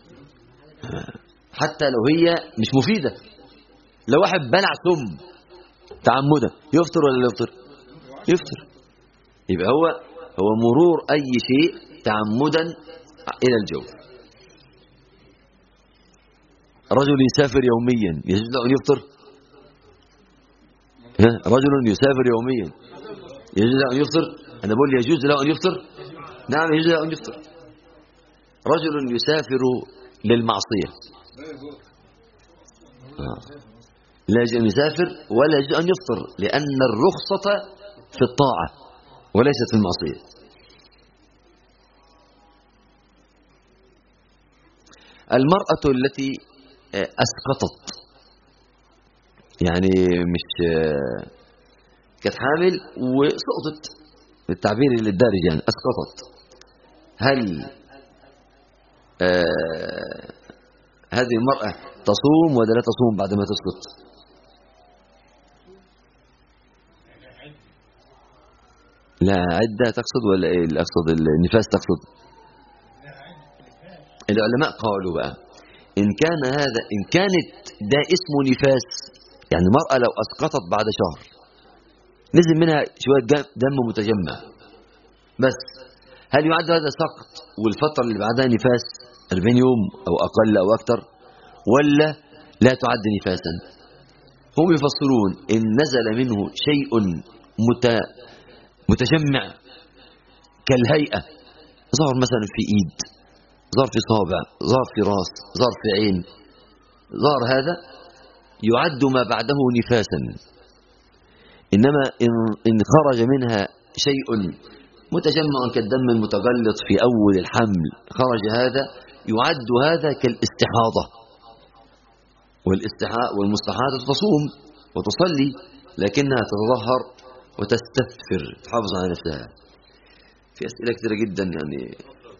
S2: حتى لو هي مش مفيده لو واحد بلع سم تعمدا يفطر ولا لا يفطر يفطر يبقى هو هو مرور اي شيء تعمدا الى الجوف رجل يسافر يوميا يجوز له ان يفطر ها؟ رجل يسافر يوميا يجوز له ان يفطر انا بقول يجوز له ان يفطر نعم يجوز له ان يفطر رجل يسافر للمعصيه آه. لا يجوز ان يسافر ولا يجوز ان يفطر لان الرخصه في الطاعه وليست في المعصيه المرأة التي أسقطت يعني مش كانت حامل وسقطت بالتعبير الدارج يعني أسقطت هل آه هذه المرأة تصوم ولا لا تصوم بعد ما تسقط لا عدة تقصد ولا ايه اللي أقصد النفاس تقصد العلماء قالوا بقى إن كان هذا إن كانت ده اسمه نفاس يعني المرأة لو أسقطت بعد شهر نزل منها شوية دم متجمع بس هل يعد هذا سقط والفترة اللي بعدها نفاس 40 يوم أو أقل أو أكثر ولا لا تعد نفاسا هم يفسرون إن نزل منه شيء مت متجمع كالهيئة ظهر مثلا في إيد ظهر في صابع ظهر في راس ظهر في عين ظهر هذا يعد ما بعده نفاسا إنما إن, إن خرج منها شيء متجمع كالدم المتغلط في أول الحمل خرج هذا يعد هذا كالاستحاضة والاستحاء والمستحاضة تصوم وتصلي لكنها تتظهر وتستثفر تحافظ على نفسها في أسئلة كثيرة جدا يعني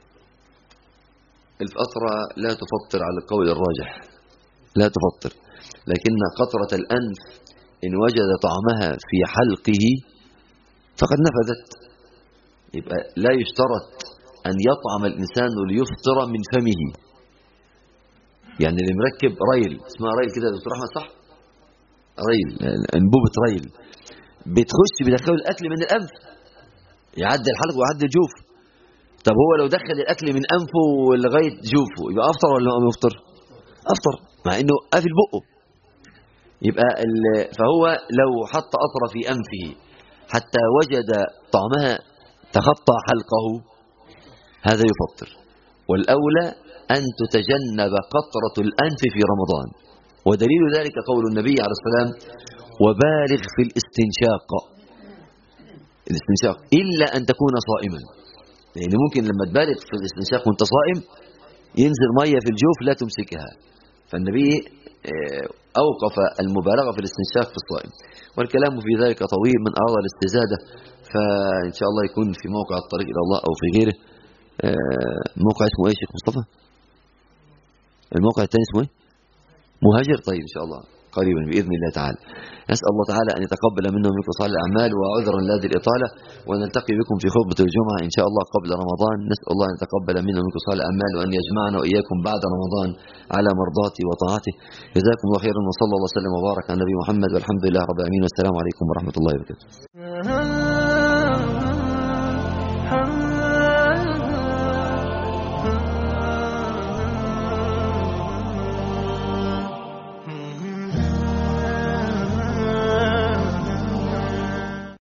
S2: الفترة لا تفطر على القول الراجح لا تفطر لكن قطرة الأنف إن وجد طعمها في حلقه فقد نفذت يبقى لا يشترط أن يطعم الإنسان ليفطر من فمه يعني اللي مركب ريل اسمها ريل كده يا دكتور أحمد صح ريل أنبوبة ريل بتخش بدخله الأكل من الأنف يعدي الحلق ويعدي الجوف طب هو لو دخل الأكل من أنفه لغاية جوفه يبقى أفطر ولا ما يفطر أفطر مع إنه قافل بقه يبقى فهو لو حط أطر في أنفه حتى وجد طعمها تخطى حلقه هذا يفطر والأولى أن تتجنب قطرة الأنف في رمضان ودليل ذلك قول النبي عليه السلام وبالغ في الاستنشاق الاستنشاق إلا أن تكون صائما لأن ممكن لما تبالغ في الاستنشاق وانت صائم ينزل مية في الجوف لا تمسكها فالنبي أوقف المبالغة في الاستنشاق في الصائم والكلام في ذلك طويل من أراد الاستزادة فإن شاء الله يكون في موقع الطريق إلى الله أو في غيره موقع اسمه ايه شيخ مصطفى الموقع الثاني اسمه ايه مهاجر طيب إن شاء الله قريبا بإذن الله تعالى نسأل الله تعالى أن يتقبل منا ومنكم صالح الأعمال وعذرا لهذه الإطالة ونلتقي بكم في خطبة الجمعة إن شاء الله قبل رمضان نسأل الله أن يتقبل منا ومنكم صالح الأعمال وأن يجمعنا وإياكم بعد رمضان على مرضاته وطاعته جزاكم الله خيرا وصلى الله وسلم وبارك على النبي محمد والحمد لله رب العالمين والسلام عليكم ورحمة الله وبركاته